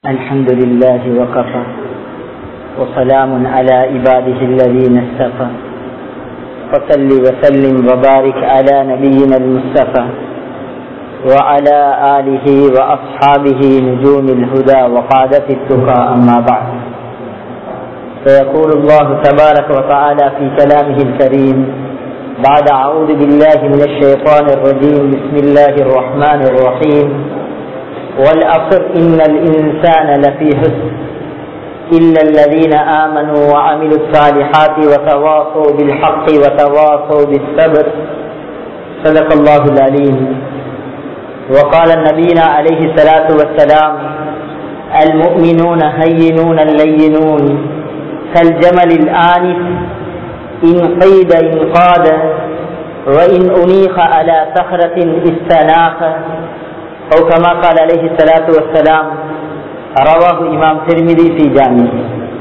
الحمد لله وكفى وسلام على عباده الذين اصطفى وصل وسلم وبارك على نبينا المصطفى وعلى آله وأصحابه نجوم الهدى وقادة التقى أما بعد فيقول الله تبارك وتعالى في كلامه الكريم بعد أعوذ بالله من الشيطان الرجيم بسم الله الرحمن الرحيم والأصر إن الإنسان لفي حسن إلا الذين آمنوا وعملوا الصالحات وتواصوا بالحق وتواصوا بالصبر صدق الله العليم وقال نبينا عليه الصلاة والسلام المؤمنون هينون لينون كالجمل الآنف إن قيد إنقاد وإن أنيخ على صخرة استناخ أو كما قال عليه الصلاة والسلام رواه إمام ترمذي في جامعه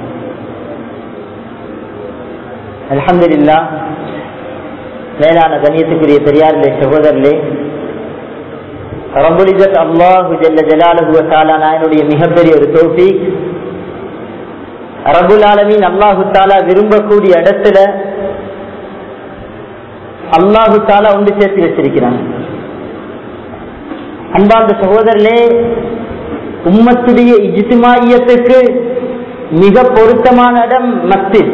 الحمد لله மேலான கண்ணியத்துக்குரிய பெரியார்களே சகோதரர்களே ரபுலிஜத் அல்லாஹு ஜல்ல ஜலாலுகுவ தாலா நாயனுடைய மிகப்பெரிய ஒரு தோப்பி ரபுல் ஆலமீன் அல்லாஹு தாலா விரும்பக்கூடிய இடத்துல அல்லாஹு தாலா ஒன்று சேர்த்து வச்சிருக்கிறான் அன்பார்ந்த சகோதரர்களே உம்மத்துடைய இஜித்துமாயத்துக்கு மிக பொருத்தமான இடம் மஸ்ஜித்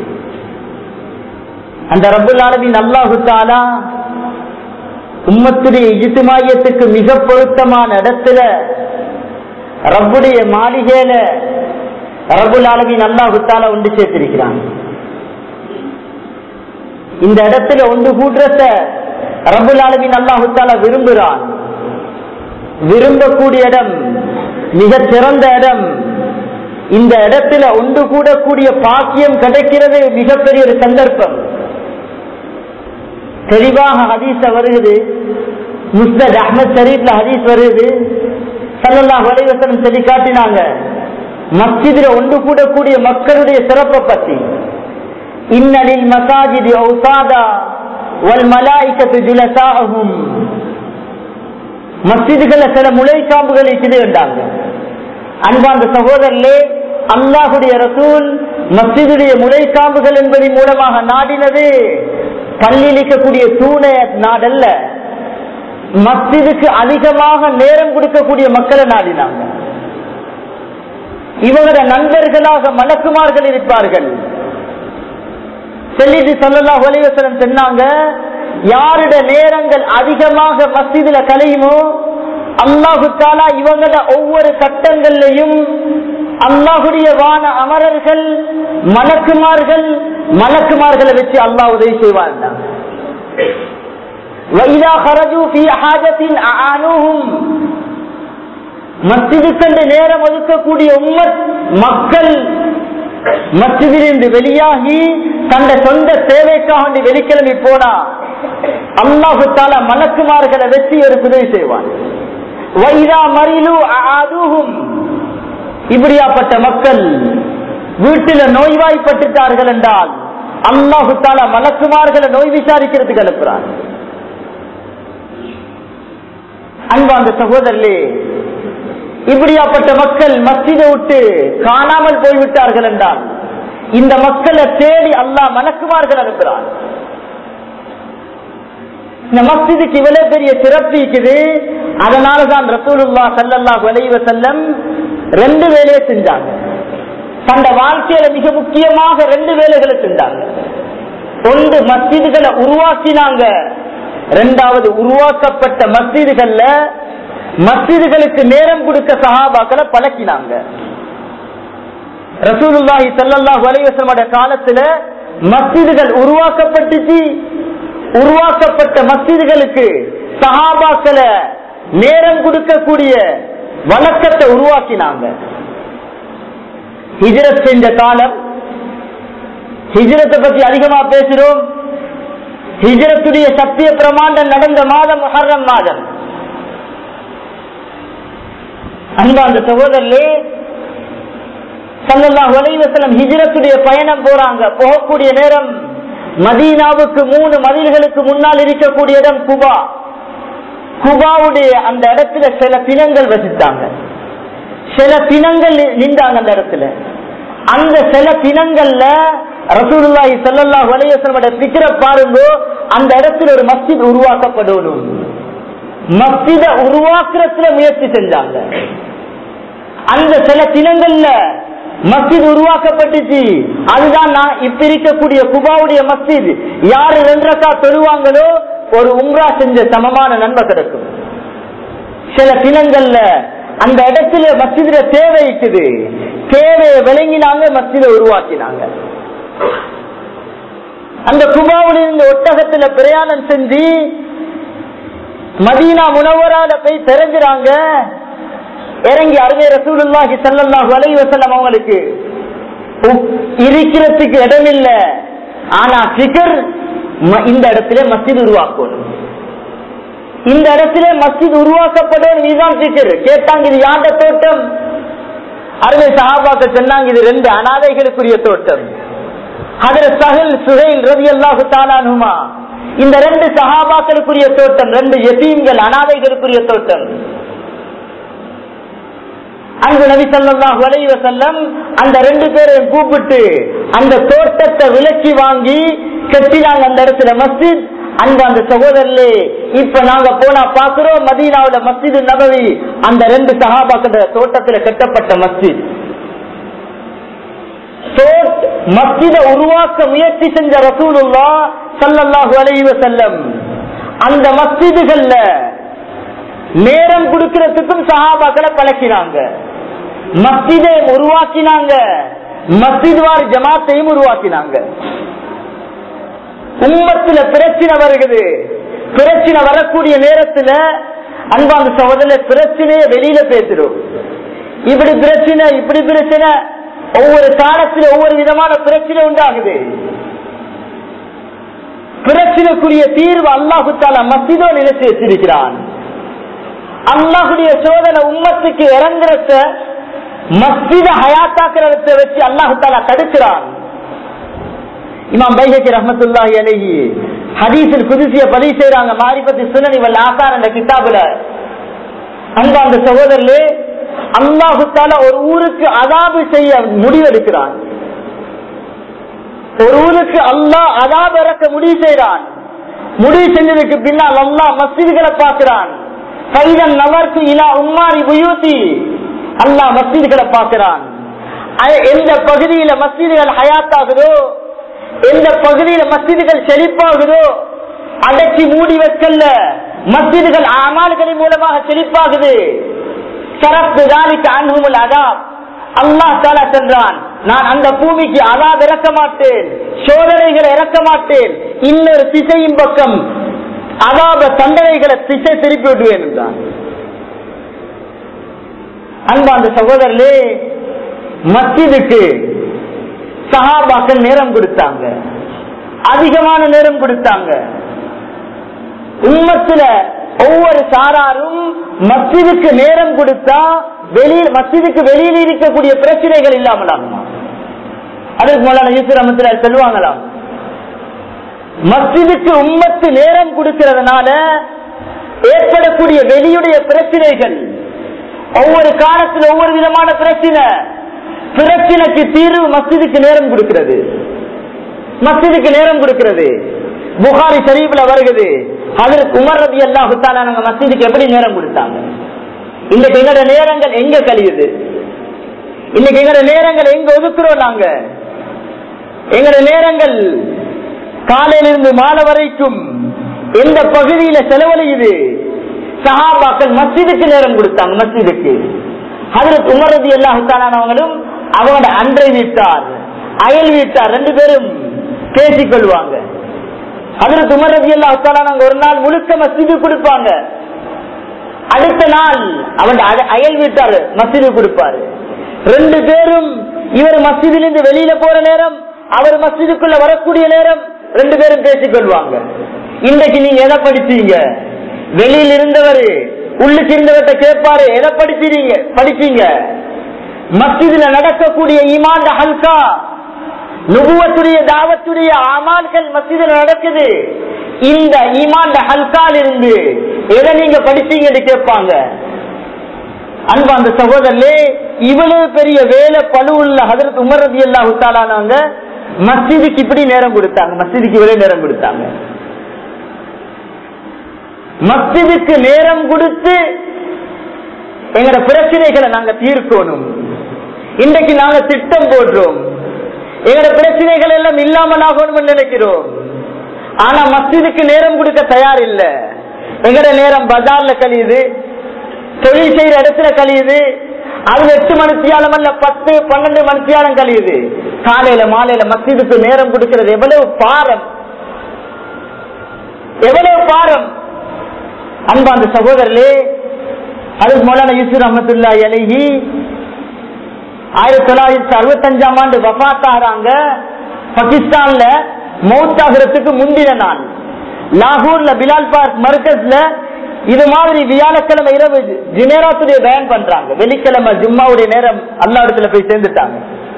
அந்த ரபுல் ஆலமின் அல்லாஹு தாலா உம்மத்துடைய இஜித்துமாயத்துக்கு மிக பொருத்தமான இடத்துல ரப்புடைய மாளிகையில ரபுல் ஆலமின் அல்லாஹு தாலா ஒன்று சேர்த்திருக்கிறான் இந்த இடத்துல ஒன்று கூடுறத ரபுல் ஆலமின் அல்லாஹு தாலா விரும்புகிறான் விரும்பக்கூடிய இடம் மிக சிறந்த இடம் இந்த இடத்துல ஒன்று கூடக்கூடிய பாக்கியம் கிடைக்கிறது மிகப்பெரிய ஒரு சந்தர்ப்பம் தெளிவாக ஹதீஸ் வருகிறது முஸ்தத் அஹமத் ஷரீப்ல ஹதீஸ் வருகிறது சல்லல்லா வலைவசனம் சொல்லி காட்டினாங்க மஸ்ஜிதில் ஒன்று கூடக்கூடிய மக்களுடைய சிறப்பை பற்றி இன்னலில் மசாஜிதி ஔசாதா வல் மலாய்க்கத்து ஜுலசாகும் மஸ்ஜிதுகள்ல சில முளைக்காம்புகள் இருக்குது என்றாங்க அன்பாந்த சகோதரர்களே அல்லாஹுடைய ரசூல் மஸ்ஜிதுடைய முளைக்காம்புகள் என்பதன் மூலமாக நாடினது பள்ளியில் இருக்கக்கூடிய தூண நாடல்ல மஸ்ஜிதுக்கு அதிகமாக நேரம் கொடுக்கக்கூடிய மக்களை நாடினாங்க இவங்களோட நண்பர்களாக மலக்குமார்கள் இருப்பார்கள் செல்லிட்டு சொல்லலா ஒலிவசனம் சொன்னாங்க யாருடைய நேரங்கள் அதிகமாக மஸ்ஜிதுல கலையுமோ அல்லாஹு தாலா இவங்கள ஒவ்வொரு கட்டங்கள்லையும் அல்லாஹுடைய வான அமரர்கள் மலக்குமார்கள் மலக்குமார்களை வச்சு அல்லாஹ் உதவி செய்வார் மஸ்ஜிதுக்கென்று நேரம் ஒதுக்கக்கூடிய உம்மத் மக்கள் மஸ்ஜிதிலிருந்து வெளியாகி தந்த சொந்த தேவைக்காக வெளிக்கிழமை போனா அல்லாஹு தாலா மலக்குமார்களை வச்சு ஒரு உதவி செய்வான் வைதா மறிலு அதுவும் இப்படியாப்பட்ட மக்கள் வீட்டில நோய்வாய்ப்பட்டுட்டார்கள் என்றால் அல்லாஹு தாலா மலக்குமார்களை நோய் விசாரிக்கிறதுக்கு அனுப்புறான் அன்பாந்த சகோதரர்களே இப்படியாப்பட்ட மக்கள் மஸ்ஜிதை விட்டு காணாமல் போய்விட்டார்கள் என்றால் இந்த மக்களை தேடி அல்லாஹ் மலக்குமார்கள் அனுப்புறான் இந்த மஸ்ஜிதுக்கு இவ்வளவு பெரிய சிறப்பு இருக்குது அதனாலதான் ரசூலுல்லா சல்லல்லா வலைவ செல்லம் ரெண்டு வேலையை செஞ்சாங்க தந்த வாழ்க்கையில மிக முக்கியமாக ரெண்டு வேலைகளை செஞ்சாங்க ஒன்று மஸ்ஜிதுகளை உருவாக்கினாங்க ரெண்டாவது உருவாக்கப்பட்ட மஸ்ஜிதுகள்ல மஸ்ஜிதுகளுக்கு நேரம் கொடுக்க சகாபாக்களை பழக்கினாங்க ரசூலுல்லாஹி சல்லல்லா வலைவசமோட காலத்துல மஸ்ஜிதுகள் உருவாக்கப்பட்டுச்சு உருவாக்கப்பட்ட மஸ்ஜிதுகளுக்கு சஹாபாக்களை நேரம் கொடுக்கக்கூடிய வழக்கத்தை உருவாக்கினாங்க ஹிஜரத் செஞ்ச காலம் ஹிஜரத்தை பத்தி அதிகமா பேசுறோம் ஹிஜரத்துடைய சத்திய பிரமாண்டம் நடந்த மாதம் மொஹர்ரம் மாதம் அன்பாந்த சகோதரர்களே சல்லல்லா வலைவசலம் ஹிஜரத்துடைய பயணம் போறாங்க போகக்கூடிய நேரம் மதீனாவுக்கு மூணு மதில்களுக்கு முன்னால் இருக்கக்கூடிய இடம் குபா குபாவுடைய அந்த இடத்துல சில பிணங்கள் வசித்தாங்க சில பிணங்கள் நி- நின்றாங்க அந்த இடத்துல அந்த சில பிணங்கள்ல ரசூலுல்லாஹி ஸல்லல்லாஹு அலைஹி வஸல்லம் பிக்கிற பாருங்க அந்த இடத்துல ஒரு மஸ்ஜித் உருவாக்கப்படணும் மஸ்ஜித உருவாக்குறதுல முயற்சி செஞ்சாங்க அந்த சில தினங்கள்ல மஸ்ஜித் உருவாக்கப்பட்டுச்சு அதுதான் நான் இப்ப இருக்கக்கூடிய குபாவுடைய மஸ்ஜித் யாரு ரெண்டரக்கா தொழுவாங்களோ ஒரு உம்ரா செஞ்ச சமமான நன்மை கிடைக்கும் சில தினங்கள்ல அந்த இடத்துல மஸ்ஜிதுல தேவை இருக்குது தேவையை விளங்கினாங்க மஸ்ஜிதை உருவாக்கினாங்க அந்த குபாவில் இருந்த ஒட்டகத்துல பிரயாணம் செஞ்சு மதீனா முனவரால போய் தெரிஞ்சுறாங்க இறங்கி அருமை ரசூலுல்லாஹி ஸல்லல்லாஹு அலைஹி வஸல்லம் அவங்களுக்கு உ- இருக்கிறதுக்கு இடம் இல்ல ஆனா ஃபிகர் ம- இந்த இடத்துல மஸ்ஜித் உருவாக்கணும் இந்த இடத்துல மஸ்ஜித் உருவாக்கப்படும் இதுதான் ஃபிகர் கேட்டாங்க இது யாண்ட தோட்டம் அருமை சஹாபாக்க சொன்னாங்க இது ரெண்டு அனாதைகளுக்குரிய தோட்டம் அதுல சஹல் சுஹைல் ரவி அல்லாஹு தாலானுமா இந்த ரெண்டு சஹாபாக்களுக்குரிய தோட்டம் ரெண்டு எத்தீம்கள் அனாதைகளுக்குரிய தோட்டம் அங்கு நபி ஸல்லல்லாஹு அலைஹி வஸல்லம் அந்த ரெண்டு பேரையும் கூப்பிட்டு அந்த தோட்டத்தை விலக்கி வாங்கி கட்டினாங்க அந்த இடத்துல மஸ்ஜித் அன்பு அந்த சகோதரர்களே இப்ப நாங்க போனா பாக்குறோம் மதீனாவுல மஸ்ஜித் நபவி அந்த ரெண்டு சஹாபாக்கள தோட்டத்துல கட்டப்பட்ட மஸ்ஜித் தோட்- மஸ்ஜித உருவாக்க முயற்சி செஞ்ச ரசூலுல்லா ஸல்லல்லாஹு அலைஹி வஸல்லம் அந்த மஸ்ஜிதுகள்ல நேரம் கொடுக்கிறதுக்கும் சஹாபாக்களை பழக்கினாங்க மஸ்ஜிதை உருவாக்கினாங்க மஸ்ஜித் வார் ஜமாத்தையும் உருவாக்கினாங்க உம்மத்துல பிரச்சனை வருகிறது பிரச்சனை வரக்கூடிய நேரத்துல அன்பாந்த சகோதர பிரச்சனையை வெளியில பேசிடும் இப்படி பிரச்சனை இப்படி பிரச்சனை ஒவ்வொரு காலத்துல ஒவ்வொரு விதமான பிரச்சனை உண்டாகுது பிரச்சனைக்குரிய தீர்வு அல்லாஹு தாலா மஸ்ஜிதோ நினைத்து வச்சிருக்கிறான் அல்லாஹுடைய சோதனை உம்மத்துக்கு இறங்குறத மஸ்ஜித ஹயாத்தாக்குறத வச்சு அல்லாஹு தாலா தடுக்கிறான் இமாம் பைஹக்கி ரஹமத்துல்லாஹி அலைஹி ஹதீஸில் குதிசிய பதிவு செய்றாங்க மாரிபத்தி சுனனி வல் ஆசார் என்ற கிதாபுல அங்க அந்த சகோதரர்களே அல்லாஹு தாலா ஒரு ஊருக்கு அதாபு செய்ய முடிவெடுக்கிறான் ஒரு ஊருக்கு அல்லாஹ் அதாபு இறக்க முடிவு செய்கிறான் முடிவு செஞ்சதுக்கு பின்னால் அல்லாஹ் மஸ்ஜிதுகளை பார்க்கிறான் கைதன் நவர்க்கு இலா உம்மாரி புயூத்தி அல்லாஹ் மஸ்ஜிதுகளை பார்க்கிறான் அ- எந்த பகுதியில மஸ்ஜிதுகள் ஹயாத்தாகுதோ எந்த பகுதியில மஸ்ஜிதுகள் செழிப்பாகுதோ அடக்கி மூடி வைக்கல மஸ்ஜிதுகள் அமால்களின் மூலமாக செழிப்பாகுது சரப்பு தாலிக்கு அன்புமுல் அதாப் அல்லாஹ் தாலா சென்றான் நான் அந்த பூமிக்கு அதாப் இறக்க மாட்டேன் சோதனைகளை இறக்க மாட்டேன் இன்னொரு திசையின் பக்கம் அதாப தண்டனைகளை திசை திருப்பி விடுவேன் என்றான் அன்பாந்த சகோதரர்களே மஸ்ஜிதுக்கு சஹாபாக்கள் நேரம் கொடுத்தாங்க அதிகமான நேரம் கொடுத்தாங்க உம்மத்துல ஒவ்வொரு சாராரும் மஸ்ஜிதுக்கு நேரம் கொடுத்தா வெளியில் மஸ்ஜிதுக்கு வெளியில் இருக்கக்கூடிய பிரச்சனைகள் இல்லாமல் ஆகுமா அதுக்கு முதல்ல யூசுப் ரமத்துல சொல்லுவாங்களாம் மஸ்ஜிதுக்கு உம்மத்து நேரம் கொடுக்கிறதுனால ஏற்படக்கூடிய வெளியுடைய பிரச்சனைகள் ஒவ்வொரு காலத்தில் ஒவ்வொரு விதமான பிரச்சனை பிரச்சனைக்கு தீர்வு மஸ்ஜிதுக்கு நேரம் கொடுக்கிறது மஸ்ஜிதுக்கு நேரம் கொடுக்கிறது புகாரி ஷரீஃப்ல வருகிறது அதற்கு உமர் ரபி அல்லாஹு நாங்க மஸ்ஜிதுக்கு எப்படி நேரம் கொடுத்தாங்க இன்னைக்கு எங்களோட நேரங்கள் எங்க கழியுது இன்னைக்கு எங்களோட நேரங்கள் எங்க ஒதுக்குறோம் நாங்க எங்களோட நேரங்கள் காலையிலிருந்து மாலை வரைக்கும் எந்த பகுதியில செலவழியுது சஹாபாக்கள் மஸ்ஜிதுக்கு நேரம் கொடுத்தாங்க மஸ்ஜிதுக்கு அதற்கு உமரதி எல்லாத்தானவங்களும் அவங்களோட அன்றை வீட்டார் அயல் வீட்டார் ரெண்டு பேரும் பேசிக் கொள்வாங்க அதற்கு உமரதி எல்லாத்தான ஒரு நாள் முழுக்க மஸ்ஜிது கொடுப்பாங்க அடுத்த நாள் அவன் அயல் வீட்டார் மஸ்ஜிது கொடுப்பாரு ரெண்டு பேரும் இவர் மஸ்ஜிதிலிருந்து வெளியில போற நேரம் அவர் மஸ்ஜிதுக்குள்ள வரக்கூடிய நேரம் ரெண்டு பேரும் பேசிக் கொள்வாங்க இன்றைக்கு நீங்க எதை படிச்சீங்க வெளியில் இருந்தவர் உள்ளுக்கு இருந்தவர்கிட்ட கேட்பாரு எதை படிச்சீங்க படிச்சீங்க மஸ்ஜிதுல நடக்கக்கூடிய ஈமான் ஹல்கா நுபுவத்துடைய தாவத்துடைய அமால்கள் மஸ்ஜிதுல நடக்குது இந்த ஈமான் ஹல்கால் இருந்து எதை நீங்க படிச்சீங்கன்னு கேட்பாங்க அன்பு அந்த சகோதரே இவ்வளவு பெரிய வேலை பழு உள்ள ஹதரத் உமர் ரதி அல்லாஹு தாலானவங்க மஸ்ஜிதுக்கு இப்படி நேரம் கொடுத்தாங்க மஸ்ஜிதுக்கு இவ்வளவு நேரம் கொடுத்தாங்க மஸ்ஜிதுக்கு நேரம் கொடுத்து எங்கட பிரச்சனைகளை நாங்க தீர்க்கணும் இன்றைக்கு நாங்க திட்டம் போடுறோம் எங்கட பிரச்சனைகள் எல்லாம் இல்லாமல் ஆகணும் நினைக்கிறோம் ஆனா மஸ்ஜிதுக்கு நேரம் கொடுக்க தயார் இல்ல எங்கட நேரம் பஜார்ல கழியுது தொழில் செய்யற இடத்துல கழியுது அது எட்டு மணித்தியாலம் அல்ல பத்து பன்னெண்டு மணித்தியாலம் கழியுது காலையில மாலையில மஸ்ஜிதுக்கு நேரம் கொடுக்கிறது எவ்வளவு பாரம் எவ்வளவு பாரம் அன்பாந்த சகோதரர்களே அது மௌலானா யூசுப் அஹமத்துல்லா அலைஹி ஆயிரத்தி தொள்ளாயிரத்தி அறுபத்தஞ்சாம் ஆண்டு வபாத்தாகிறாங்க பாகிஸ்தான்ல மௌத்தாகிறதுக்கு முந்தின நாள் லாகூர்ல பிலால் பார்க் மர்கஸ்ல இது மாதிரி வியாழக்கிழமை இரவு ஜினேராத்துடைய பயன் பண்றாங்க வெள்ளிக்கிழமை ஜும்மாவுடைய நேரம் அல்லா இடத்துல போய் சேர்ந்துட்டாங்க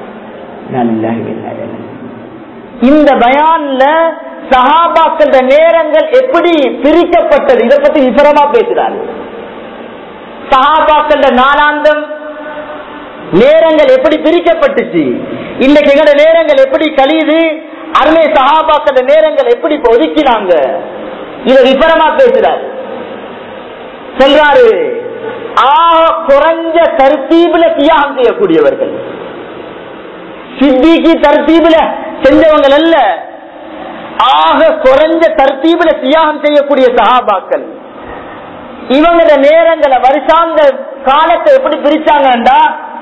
இந்த பயான்ல சஹாபாக்கள நேரங்கள் எப்படி பிரிக்கப்பட்டது இதை பத்தி விவரமா பேசுறாரு சஹாபாக்கள நாளாந்தம் நேரங்கள் எப்படி பிரிக்கப்பட்டுச்சு இன்னைக்கு எங்கட நேரங்கள் எப்படி கழியுது அருமை சஹாபாக்கள நேரங்கள் எப்படி இப்ப ஒதுக்கினாங்க இத விபரமா பேசுறாரு சொல்றாரு ஆக குறைஞ்ச தர்த்தீபுல தியாகம் செய்யக்கூடியவர்கள் சித்திக்கு தர்த்தீபுல செஞ்சவங்க அல்ல ஆக குறைஞ்ச தர்த்தீபுல தியாகம் செய்யக்கூடிய சஹாபாக்கள் இவங்களோட நேரங்களை வருஷாந்த காலத்தை எப்படி பிரிச்சாங்கண்டா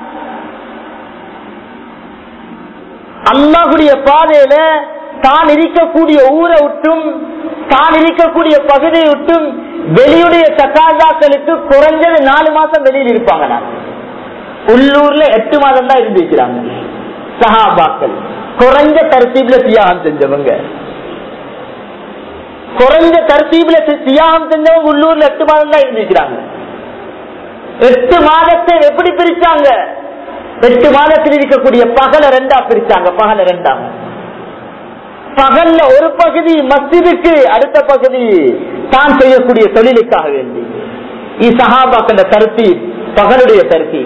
அல்லாஹுடைய பாதையில தான் இருக்கக்கூடிய ஊரை விட்டும் தான் இருக்கக்கூடிய பகுதியை விட்டும் வெளியுடைய தக்காதாக்களுக்கு குறைஞ்சது நாலு மாசம் வெளியில் இருப்பாங்க நான் உள்ளூர்ல எட்டு மாதம் தான் இருந்து வைக்கிறாங்க சஹாபாக்கள் குறைஞ்ச தரத்தீப்ல தியாகம் செஞ்சவங்க குறைஞ்ச தரத்தீப்ல தியாகம் செஞ்சவங்க உள்ளூர்ல எட்டு மாதம் தான் இருந்து வைக்கிறாங்க எட்டு மாதத்தை எப்படி பிரிச்சாங்க எட்டு மாதத்தில் இருக்கக்கூடிய பகல ரெண்டா பிரிச்சாங்க பகல ரெண்டாங்க பகல்ல ஒரு பகுதி மஸ்ஜிதுக்கு அடுத்த பகுதி தான் செய்யக்கூடிய தொழிலுக்காக வேண்டி சஹாபாக்கிற தருத்தி பகலுடைய தருத்தி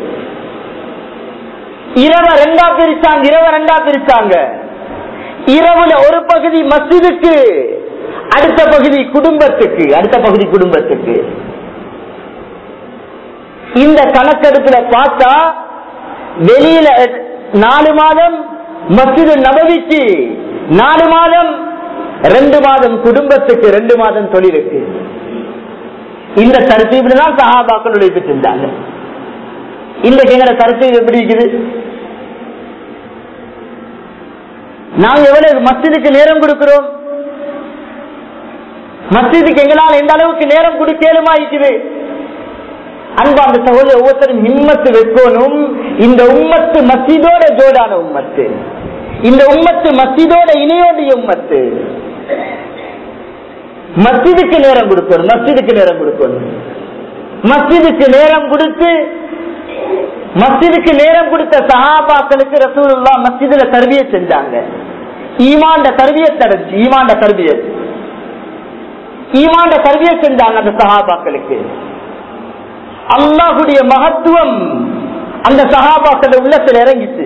இரவ ரெண்டா பிரிச்சாங்க இரவ ரெண்டா பிரிச்சாங்க இரவுல ஒரு பகுதி மஸ்ஜிதுக்கு அடுத்த பகுதி குடும்பத்துக்கு அடுத்த பகுதி குடும்பத்துக்கு இந்த கணக்கெடுப்புல பார்த்தா வெளியில நாலு மாதம் மசிது நபவிக்கு நாலு மாதம் ரெண்டு மாதம் குடும்பத்துக்கு ரெண்டு மாதம் தொழிலுக்கு இந்த தரத்தீபு தான் சகாபாக்கள் உழைப்பிட்டு இருந்தாங்க இன்றைக்கு எங்கட தரத்தீவு எப்படி இருக்குது நாங்க எவ்வளவு மசிதுக்கு நேரம் கொடுக்கிறோம் மசிதுக்கு எங்களால் எந்த அளவுக்கு நேரம் கொடுக்கலுமா இருக்குது அன்பு அந்த சகோதரர் ஒவ்வொருத்தரும் ஹிம்மத்து வைக்கணும் இந்த உம்மத்து மசிதோட ஜோடான உம்மத்து இந்த உம்மத்து மசிதோட இணையோடைய உம்மத்து மஸ்ஜிதுக்கு நேரம் கொடுக்கணும் மஸ்ஜிதுக்கு நேரம் கொடுக்கணும் மஸ்ஜிதுக்கு நேரம் கொடுத்து மஸ்ஜிதுக்கு நேரம் கொடுத்த சஹாபாக்களுக்கு ரசூலுல்லா மஸ்ஜிதுல தருவிய செஞ்சாங்க ஈமாண்ட தருவிய தடைச்சு ஈமாண்ட தருவிய ஈமாண்ட தருவிய செஞ்சாங்க அந்த சஹாபாக்களுக்கு அல்லாஹுடைய மகத்துவம் அந்த சகாபாக்கள் உள்ளத்தில் இறங்கிச்சு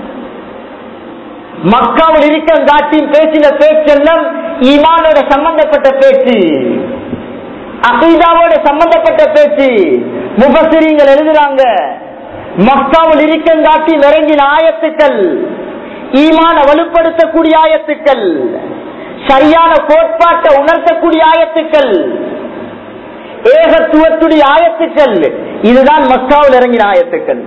மக்காவில் இருக்க காட்டின் பேசின பேச்செல்லாம் ஈமானோட சம்பந்தப்பட்ட பேச்சு அகீதாவோட சம்பந்தப்பட்ட பேச்சு முகசிரியங்கள் எழுதுறாங்க மக்காவில் இருக்க காட்டில் இறங்கின ஆயத்துக்கள் ஈமான வலுப்படுத்தக்கூடிய ஆயத்துக்கள் சரியான கோட்பாட்டை உணர்த்தக்கூடிய ஆயத்துக்கள் ஏகத்துவத்துடைய ஆயத்துக்கள் இதுதான் மக்காவில் இறங்கின ஆயத்துக்கள்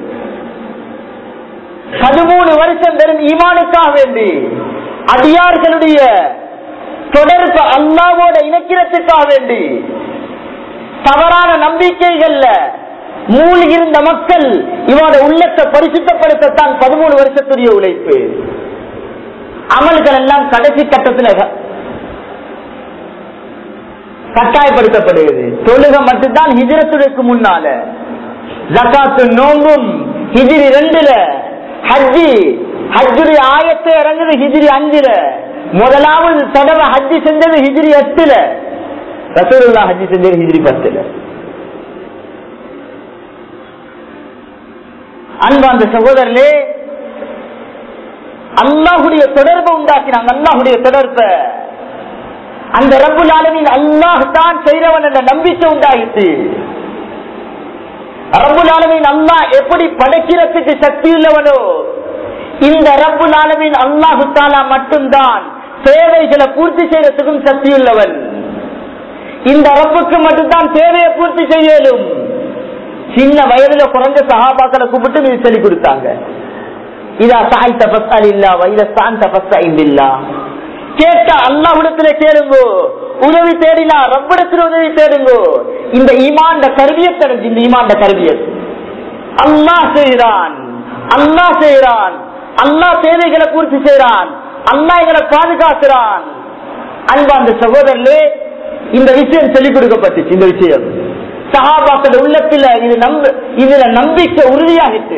பதிமூணு வருஷம் வெறும் ஈமானுக்காக வேண்டி அடியார்களுடைய தொடர்பு அல்லாவோட இணைக்கிறதுக்காக வேண்டி தவறான நம்பிக்கைகள்ல மூழ்கி இருந்த மக்கள் இவனோட உள்ளத்தை பரிசுத்தப்படுத்தத்தான் பதிமூணு வருஷத்துடைய உழைப்பு அமல்கள் எல்லாம் கடைசி கட்டத்தில் கட்டாயப்படுத்தப்படுகிறது தொழுக மட்டும்தான் ஹிஜரத்துக்கு முன்னால ஜக்காத்து நோம்பும் ஹிஜிரி ரெண்டுல ஹஜ்ஜி ஹஜ்ஜுடைய ஆயத்தை இறங்குது ஹிஜிரி அஞ்சுல முதலாவது தடவை ஹஜ்ஜி செஞ்சது ஹிஜிரி எட்டுல ரசூலுல்லா ஹஜ்ஜி செஞ்சது ஹிஜிரி பத்துல அன்பாந்த சகோதரர்களே அல்லாஹுடைய தொடர்பை உண்டாக்கினாங்க அல்லாஹுடைய தொடர்பை அந்த ரப்புல் ஆலமின் அல்லாஹ் தான் செய்றவன் என்ற நம்பிக்கை உண்டாயிற்று ரப்புல் ஆலமின் அல்லாஹ் எப்படி படைக்கிறதுக்கு சக்தி உள்ளவனோ இந்த ரப்புல் ஆலமின் அல்லாஹு தாலா மட்டும்தான் தேவைகளை பூர்த்தி செய்யறதுக்கும் சக்தி உள்ளவன் இந்த ரப்புக்கு மட்டும்தான் தேவையை பூர்த்தி செய்யலும் சின்ன வயதுல குறைஞ்ச சகாபாக்களை கூப்பிட்டு இது சொல்லி கொடுத்தாங்க இதா சாய் தபஸ்தால் இல்லா வைத சான் தபஸ்தா இல்லா கேட்ட அல்லாஹ்விடத்துல கேளுங்கோ உதவி தேடினா ரப்பிடத்துல உதவி தேடுங்கோ இந்த ஈமாண்ட கருவியத் அடைஞ்சு இந்த ஈமாண்ட கருவியத் அல்லாஹ் செய்கிறான் அல்லாஹ் செய்கிறான் அல்லாஹ் தேவைகளை பூர்த்தி செய்கிறான் அல்லாஹ் எங்களை பாதுகாக்கிறான் அன்பாந்த சகோதரர்களே இந்த விஷயம் சொல்லிக் கொடுக்கப்பட்டுச்சு இந்த விஷயம் சஹாபாக்கள் உள்ளத்துல இது நம்ப இதுல நம்பிக்கை உறுதியாகிட்டு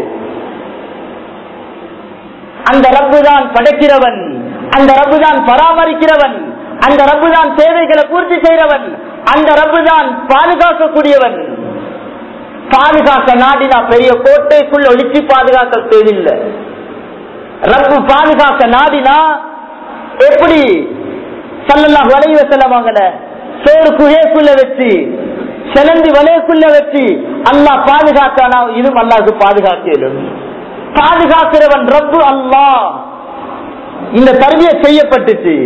அந்த ரப்பு தான் படைக்கிறவன் அந்த ரப்பு தான் பராமரிக்கிறவன் அந்த ரப்பு தான் தேவைகளை பூர்த்தி செய்கிறவன் அந்த ரப்பு தான் பாதுகாக்கக்கூடியவன் பாதுகாக்க நாடினா பெரிய கோட்டைக்குள்ள ஒழிச்சு பாதுகாக்க தேவையில்லை ரப்பு பாதுகாக்க நாடினா எப்படி சல்லல்லாஹு அலைஹி வஸல்லம் வாங்கல சோறு குகைக்குள்ள வச்சு சிலந்தி வலைக்குள்ள வச்சு அல்லாஹ் பாதுகாத்தானா இதுவும் அல்லாஹ்க்கு பாதுகாக்கலும் பாதுகாக்கிறவன் ரப்பு அல்லாஹ் இந்த தருவிய செய்யப்பட்டுச்சு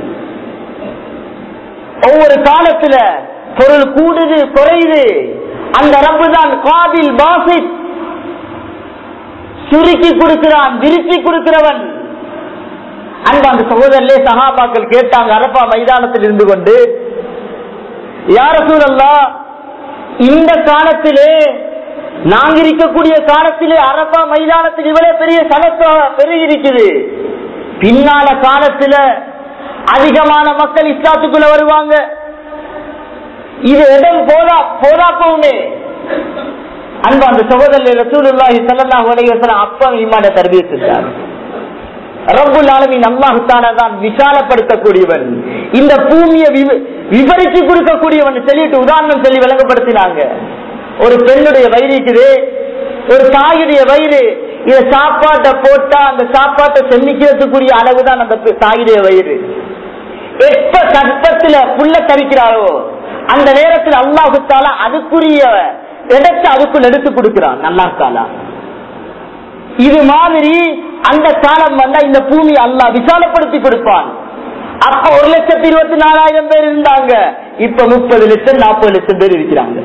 ஒவ்வொரு காலத்துல பொருள் கூடுது குறையுது அந்த ரப்பு தான் காபில் பாசித் சுருக்கி கொடுக்கிறான் விரிச்சி கொடுக்கிறவன் அன்பு அந்த சகோதரர்களே சகாபாக்கள் கேட்டாங்க அரப்பா மைதானத்தில் இருந்து கொண்டு யார சூழல்லா இந்த காலத்திலே நாங்க இருக்கக்கூடிய காலத்திலே அரப்பா மைதானத்தில் இவ்வளவு பெரிய சலத்தா பெருகி இருக்குது பின்னால காலத்துல அதிகமான மக்கள் இஸ்லாத்துக்குள்ள வருவாங்க இது இடம் போதா போதா போகுமே அன்பு அந்த சகோதரர் ரசூலுல்லாஹி ஸல்லல்லாஹு அலைஹி வஸல்லம் அப்பா ஈமான தர்பியத் செஞ்சார் ரப்புல் ஆலமீன் அல்லாஹ் தஆலா தான் விசாலப்படுத்தக்கூடியவன் இந்த பூமியை விவ- விவரிச்சு கொடுக்கக்கூடியவன் சொல்லிட்டு உதாரணம் சொல்லி விளங்கப்படுத்தினாங்க ஒரு பெண்ணுடைய வயிறு இருக்குது ஒரு தாயுடைய வயிறு இத சாப்பாட்டை போட்டா அந்த சாப்பாட்டை செமிக்கிறதுக்குரிய அளவுதான் அந்த பெ- தாயுடைய வயிறு எப்ப கற்பத்துல புள்ள தவிக்கிறாரோ அந்த நேரத்தில் அல்லாஹு தாலா அதுக்குரிய இடத்தை அதுக்குள் எடுத்து கொடுக்கிறான் அல்லாஹ் தாலா இது மாதிரி அந்த காலம் வந்தா இந்த பூமி அல்லாஹ் விசாலப்படுத்தி கொடுப்பான் அப்ப ஒரு லட்சத்தி இருபத்தி நாலாயிரம் பேர் இருந்தாங்க இப்ப முப்பது லட்சம் நாற்பது லட்சம் பேர் இருக்கிறாங்க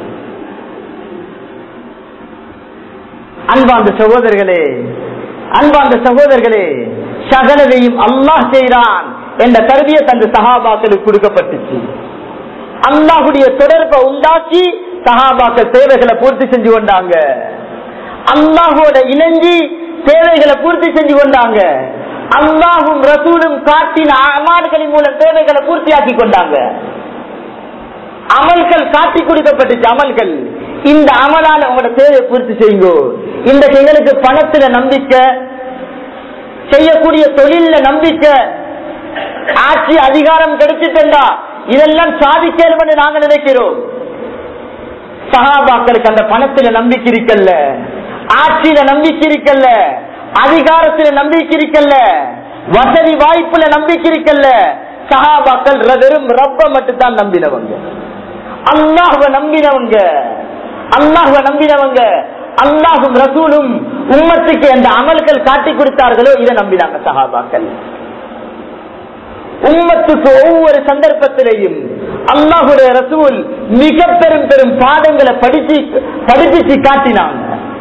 அன்பாந்த சகோதரர்களே அன்பாந்த சகோதரர்களே சகலதையும் அல்லாஹ் செய்கிறான் என்ற கருவியை தந்த சகாபாக்களுக்கு கொடுக்கப்பட்டுச்சு அல்லாஹுடைய தொடர்பை உண்டாக்கி சகாபாக்கள் தேவைகளை பூர்த்தி செஞ்சு கொண்டாங்க அல்லாஹோட இணைஞ்சி தேவைகளை பூர்த்தி செஞ்சு கொண்டாங்க அல்லாஹும் ரசூலும் காட்டின அமால்களின் மூலம் தேவைகளை பூர்த்தியாக்கி கொண்டாங்க அமல்கள் காட்டி கொடுக்கப்பட்டுச்சு அமல்கள் இந்த அமலால உங்களோட தேவையை பூர்த்தி செய்யுங்க இந்த எங்களுக்கு பணத்துல நம்பிக்கை செய்யக்கூடிய தொழில நம்பிக்கை ஆட்சி அதிகாரம் கிடைச்சிட்டா இதெல்லாம் சாதிக்கணும் நாங்க நினைக்கிறோம் சகாபாக்களுக்கு அந்த பணத்துல நம்பிக்கை இருக்கல்ல ஆட்சியில நம்பிக்கை இருக்கல்ல அதிகாரத்துல நம்பிக்கை இருக்கல்ல வசதி வாய்ப்புல நம்பிக்கை இருக்கல்ல சகாபாக்கள் வெறும் ரப்ப மட்டும் தான் நம்பினவங்க அல்லாஹுவ நம்பினவங்க அல்லாஹுவ நம்பினவங்க அல்லாஹும் ரசூலும் உம்மத்துக்கு எந்த அமல்கள் காட்டி கொடுத்தார்களோ இதை நம்பினாங்க சகாபாக்கள் உம்மத்துக்கு ஒவ்வொரு சந்தர்ப்பத்திலையும் அல்லாஹுடைய ரசூல் மிக பெரும் பெரும் பாடங்களை படிச்சு படிப்பிச்சு காட்டினாங்க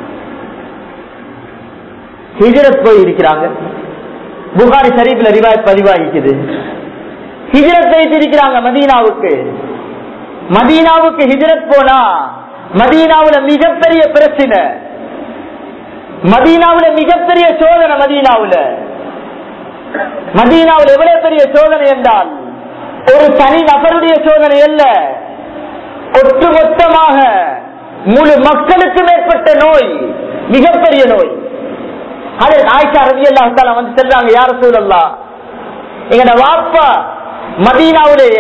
ஹிஜரத் போய் இருக்கிறாங்க புகாரி ஷரீஃப்ல ரிவாய் பதிவாகிக்குது ஹிஜரத் வைத்து இருக்கிறாங்க மதீனாவுக்கு மதீனாவுக்கு ஹிஜரத் போனா மதீனாவுல மிகப்பெரிய பிரச்சனை மதீனாவுல மிகப்பெரிய சோதனை மதீனாவுல மதீனாவில் எவ்வளவு பெரிய சோதனை என்றால் ஒரு தனி நபருடைய சோதனை அல்ல ஒட்டுமொத்தமாக முழு மக்களுக்கு மேற்பட்ட நோய் மிகப்பெரிய நோய் அது ஆயிஷா ரவி அல்லா வந்து செல்றாங்க யார சூழல்லா எங்கட வாப்பா மதீனாவுடைய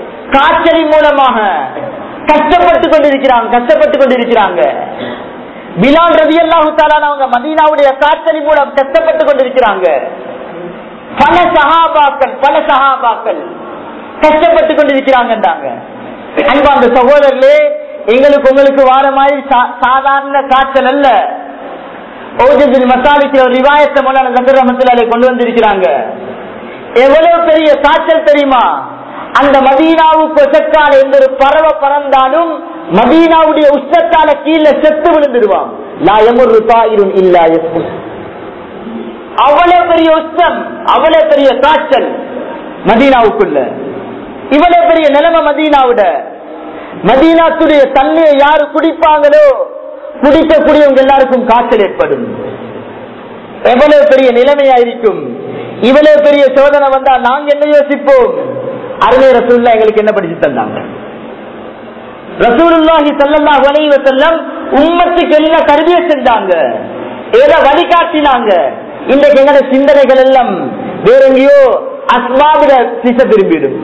காய்ச்சலின் மூலமாக கஷ்டப்பட்டு கொண்டிருக்கிறாங்க கஷ்டப்பட்டு கொண்டிருக்கிறாங்க பிலால் ரவி அல்லாஹு அவங்க மதீனாவுடைய காற்றலி மூலம் கஷ்டப்பட்டு கொண்டிருக்கிறாங்க பல சகாபாக்கள் பல சகாபாக்கள் கஷ்டப்பட்டு கொண்டிருக்கிறாங்கன்றாங்க அன்பாந்த சகோதரர்களே எங்களுக்கு உங்களுக்கு வார மாதிரி சா- சாதாரண காய்ச்சல் அல்ல ஓஜில் மசாலிக்கு ஒரு ரிவாயத்தை மூலம் சங்கர் ரமத்திலே கொண்டு வந்திருக்கிறாங்க எவ்வளவு பெரிய காய்ச்சல் தெரியுமா அந்த மதீனாவுக்கு ஒசக்கால எந்த ஒரு பறவை பறந்தாலும் மதீனாவுடைய உஷ்ணத்தால கீழே செத்து விழுந்துடுவான் லா எமுரு தாயிரும் இல்லா எஸ்முஸ் அவ்வளவு பெரிய உஷ்ணம் அவ்வளவு பெரிய காய்ச்சல் மதீனாவுக்குள்ள இவ்வளவு பெரிய நிலைமை மதீனாவுட மதீனாத்துடைய தண்ணியை யாரு குடிப்பாங்களோ குடிக்கக்கூடியவங்க எல்லாருக்கும் காய்ச்சல் ஏற்படும் எவ்வளவு பெரிய நிலைமையா இருக்கும் இவ்வளவு பெரிய சோதனை வந்தா நாங்க என்ன யோசிப்போம் அருமை ரசூல்லா எங்களுக்கு என்ன படிச்சு தந்தாங்க ரசூலுல்லாஹி ஸல்லல்லாஹு அலைஹி வஸல்லம் உம்மத்துக்கு என்ன கருவிய செஞ்சாங்க ஏதோ வழிகாட்டினாங்க இன்றைக்கு எங்கட சிந்தனைகள் எல்லாம் வேற எங்கேயோ அஸ்மாவிட திசை திரும்பிடும்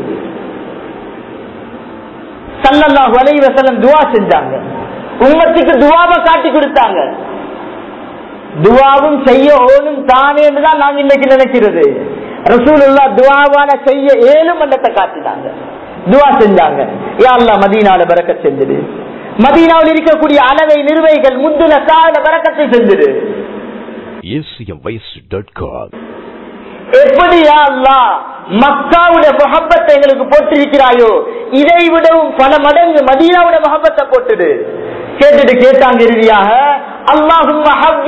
சல்லல்லாஹு அலைஹி வஸல்லம் துவா செஞ்சாங்க உம்மத்துக்கு துவாவை காட்டி கொடுத்தாங்க துவாவும் செய்ய ஓனும் தானே தான் நாங்க இன்னைக்கு நினைக்கிறது ரசூலுல்லா துவாவான செய்ய ஏழும் மண்டத்தை காட்டினாங்க துவா செஞ்சாங்க யா அல்லாஹ் மதீனால பறக்க செஞ்சது மதீனாவில் இருக்கக்கூடிய அளவை நிறுவைகள் முந்துல சால பறக்கத்தை செஞ்சது acmvoice.com. எப்படி யா அல்லாஹ் மக்காவுடைய முகப்பத்தை எங்களுக்கு போட்டிருக்கிறாயோ இதை விடவும் பல மடங்கு மதீனாவுடைய முகப்பத்தை போட்டுடு கேட்டுட்டு கேட்டாங்க இறுதியாக அல்லாஹும்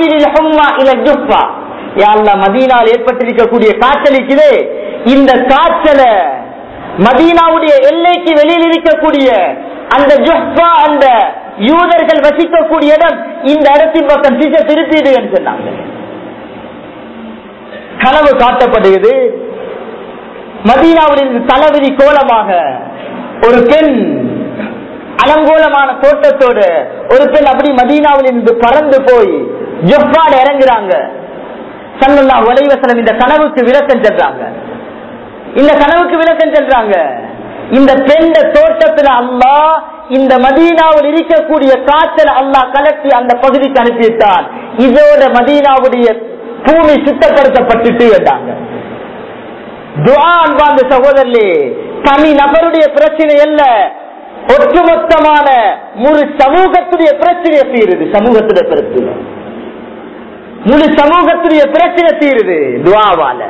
மதீனால் ஏற்பட்டிருக்கக்கூடிய காய்ச்சலிக்குதே இந்த காய்ச்சலை மதீனாவுடைய எல்லைக்கு வெளியில் இருக்கக்கூடிய அந்த ஜுஹ்பா அந்த யூதர்கள் வசிக்கக்கூடிய இடம் இந்த இடத்தின் பக்கம் திசை திருப்பிடுன்னு சொன்னாங்க கனவு காட்டப்படுகிறது மதீனாவில் இருந்து தளபதி கோலமாக ஒரு பெண் அலங்கோலமான தோட்டத்தோடு ஒரு பெண் அப்படி மதீனாவில் இருந்து பறந்து போய் ஜப்பான் இறங்குறாங்க சல்லல்லா வலைவசனம் இந்த கனவுக்கு விளக்கம் சென்றாங்க இந்த கனவுக்கு விளக்கம் சென்றாங்க இந்த பெண்ட தோட்டத்துல அல்லாஹ் இந்த மதீனாவில் இருக்கக்கூடிய காய்ச்சல் அல்லாஹ் கலட்டி அந்த பகுதிக்கு அனுப்பிவிட்டான் இதோட மதீனாவுடைய பூமி சுத்தப்படுத்தப்பட்டுட்டு என்றாங்க துஆ அன்பார்ந்த சகோதரர்களே தனி நபருடைய பிரச்சனை அல்ல ஒட்டுமொத்தமான முழு சமூகத்துடைய பிரச்சனையை தீருது சமூகத்துடைய பிரச்சனை முழு சமூகத்துடைய பிரச்சனை தீருது துவாவால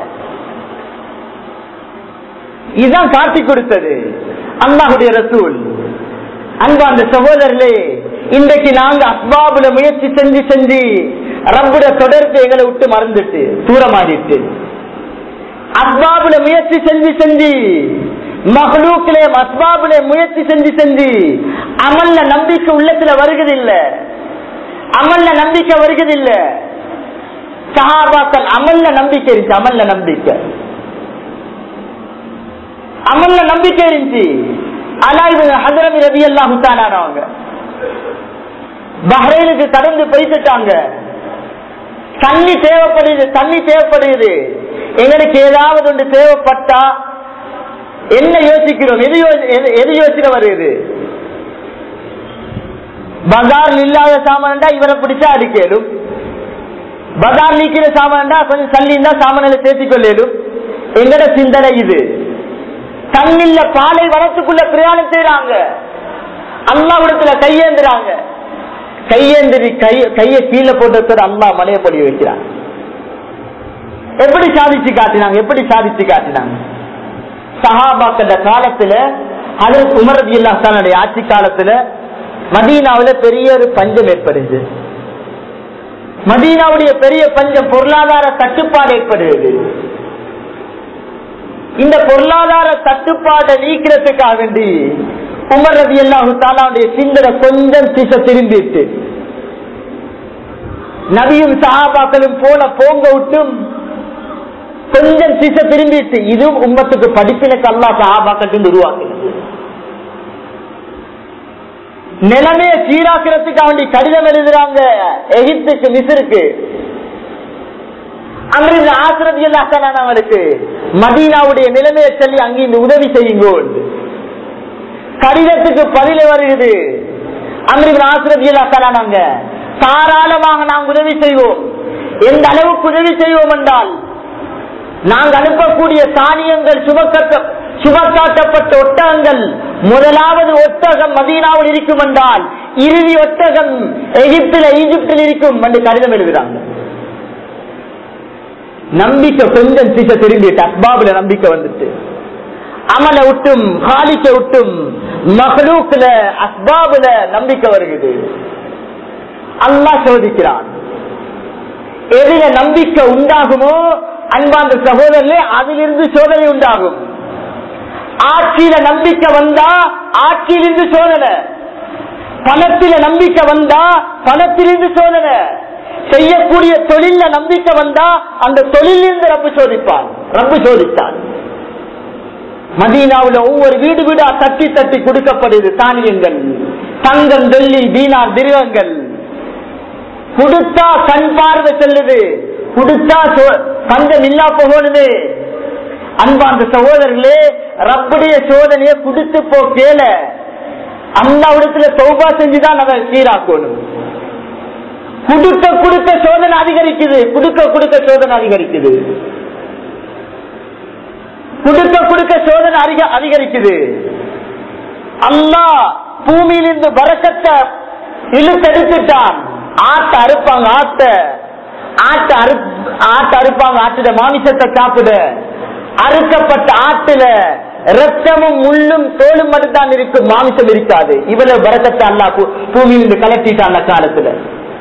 இதுதான் காட்டி கொடுத்தது அல்லாஹுடைய ரசூல் அன்பார்ந்த சகோதரர்களே இன்றைக்கு நாங்க அஸ்பாபுல முயற்சி செஞ்சு செஞ்சு ரப்புட தொடர்பு எங்களை விட்டு மறந்துட்டு தூரமாடிட்டு அஸ்பாபுல முயற்சி செஞ்சு செஞ்சு மகளூக்கிலே அஸ்பாபுல முயற்சி செஞ்சு செஞ்சு அமல்ல நம்பிக்கை உள்ளத்துல வருகிறதில்ல அமல்ல நம்பிக்கை வருகிறதில்ல சஹாபாக்கள் அமல்ல நம்பிக்கை இருந்துச்சு அமல்ல நம்பிக்கை அமல்ல நம்பிக்கை இருந்துச்சு ஆனா இது ஹசரமி ரவி எல்லாம் அவங்க பஹ்ரைனுக்கு கடந்து போயிட்டாங்க தண்ணி தேவைப்படுது தண்ணி தேவைப்படுது எங்களுக்கு ஏதாவது ஒன்று தேவைப்பட்டா என்ன யோசிக்கிறோம் எது யோ- எது- எது யோசனை வருது பஜார் இல்லாத சாமான்டா இவரை பிடிச்சா அடிக்கலும் பஜார் நீக்கிற சாமான்டா கொஞ்சம் தள்ளி இருந்தா சாமான்களை சேர்த்துக் கொள்ளலும் எங்கட சிந்தனை இது தண்ணில்ல பாலை வனத்துக்குள்ள பிரயாணம் செய்யறாங்க அல்லாவிடத்துல கையேந்துறாங்க கையேந்திரி கை கைய கீழே போட்டு அம்மா மலையை பொழிய வைக்கிறாங்க எப்படி சாதிச்சு காட்டினாங்க எப்படி சாதிச்சு காட்டினாங்க சஹாபாக்கள காலத்துல அதற்கு உமரதி இல்லாத்தானுடைய ஆட்சி காலத்துல மதீனாவுல பெரிய ஒரு பஞ்சம் ஏற்படுது மதீனாவுடைய பெரிய பஞ்சம் பொருளாதார தட்டுப்பாடு ஏற்படுகிறது இந்த பொருளாதார தட்டுப்பாட்டை நீக்கிறதுக்காக வேண்டி உமர் ரதி அல்லாஹு தாலாவுடைய சிந்தனை கொஞ்சம் திசை திரும்பிட்டு நபியும் சஹாபாக்களும் போல போங்க விட்டும் கொஞ்சம் திசை திரும்பிட்டு இதுவும் உம்மத்துக்கு படிப்பினுக்கு அல்லா சஹாபாக்கள் உருவாக்குறது நிலைமையை சீராக்கிறதுக்காக வேண்டி கடிதம் எழுதுறாங்க எகிப்துக்கு மிசருக்கு அங்கிருந்து ஆசிரதி அவளுக்கு மதீனாவுடைய நிலைமையை சொல்லி அங்கே இந்த உதவி செய்யுங்கோ என்று. கடிதத்துக்கு பதில வருகிறது அங்கிருந்து ஆசிரதி நாங்க தாராளமாக நாங்கள் உதவி செய்வோம் எந்த அளவுக்கு உதவி செய்வோம் என்றால் நாங்கள் அனுப்பக்கூடிய தானியங்கள் சுபக்கட்ட சுபக்காட்டப்பட்ட ஒட்டகங்கள் முதலாவது ஒட்டகம் மதீனாவில் இருக்கும் என்றால் இறுதி ஒட்டகம் எகிப்தில் ஈஜிப்தில் இருக்கும் என்று கடிதம் எழுதுகிறாங்க நம்பிக்கை கொஞ்சம் திசை திரும்பிட்டு அஸ்பாபுல நம்பிக்கை வந்துட்டு அமல விட்டும் காலிக்க விட்டும் மகளூக்குல அஸ்பாபுல நம்பிக்கை வருகிறது அல்லா சோதிக்கிறான் எதில நம்பிக்கை உண்டாகுமோ அன்பாந்த சகோதரர்களே அதிலிருந்து சோதனை உண்டாகும் ஆட்சியில நம்பிக்கை வந்தா ஆட்சியிலிருந்து சோதனை பணத்தில நம்பிக்கை வந்தா பணத்திலிருந்து சோதனை செய்யக்கூடிய தொழில நம்பிக்கை வந்தா அந்த தொழிலிருந்து ரப்பு சோதிப்பான் ரப்பு சோதித்தான் மதீனாவுல ஒவ்வொரு வீடு வீடா தட்டி தட்டி கொடுக்கப்படுது தானியங்கள் தங்கம் வெள்ளி தீனார் திருவங்கள் கொடுத்தா கண் பார்வை செல்லுது கொடுத்தா பஞ்சம் இல்லா போகணுது அன்பாந்த சகோதரர்களே ரப்புடைய சோதனையை கொடுத்து போ கேள அந்த இடத்துல சௌபா செஞ்சுதான் அதை சீராக்கணும் குடுக்க குடுக்க சோதனை அதிகரிக்குது குடுக்க குடுக்க சோதனை அதிகரிக்குது குடுக்க குடுக்க சோதனை அதிக அதிகரிக்குது அல்லா பூமியிலிருந்து வரக்கத்தை இழுத்தெடுத்துட்டான் ஆட்ட அறுப்பாங்க ஆட்ட ஆட்ட அறு ஆட்ட அறுப்பாங்க ஆட்டுட மாமிசத்தை சாப்பிட அறுக்கப்பட்ட ஆட்டுல ரத்தமும் முள்ளும் தோலும் மட்டும்தான் இருக்கும் மாமிசம் இருக்காது இவ்வளவு பரக்கத்தை அல்லா பூமியிலிருந்து கலட்டிட்டான் அந்த காலத்துல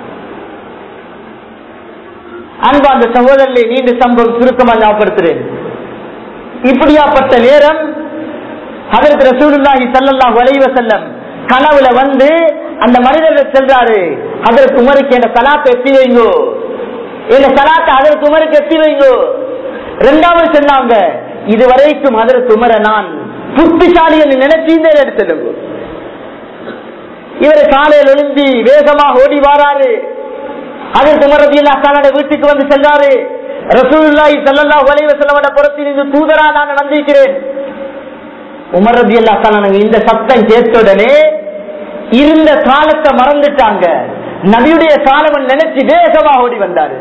அன்பா அந்த சகோதரனை நீண்ட சம்பவம் சுருக்கமா ஞாபகப்படுத்துறேன் இப்படியாப்பட்ட நேரம் அதற்கு ரசூலுல்லாஹி சல்லல்லாஹு அலைஹி வஸல்லம் கனவுல வந்து அந்த மனிதர்கள் செல்றாரு அதற்கு உமருக்கு என்ன சலாத்தை எத்தி வைங்கோ என்ன சலாத்தை அதற்கு உமருக்கு எத்தி வைங்கோ ரெண்டாவது சொன்னாங்க இதுவரைக்கும் அதற்கு உமர நான் புத்திசாலி என்று நினைச்சு இந்த எடுத்துடுங்க இவர் காலையில் ஒளிஞ்சி வேகமாக ஓடி வாராரு அதற்கு உமரதி அல்லா வீட்டுக்கு வந்து சென்றாரு ரசூலுல்லாஹி ஸல்லல்லாஹு அலைஹி வஸல்லம் புறத்தில் இருந்து தூதரா நான் வந்திருக்கிறேன் உமர் ரதி அல்லா இந்த சத்தம் கேட்டவுடனே இருந்த காலத்தை மறந்துட்டாங்க நபியுடைய காலம் நினைச்சு வேகமா ஓடி வந்தாரு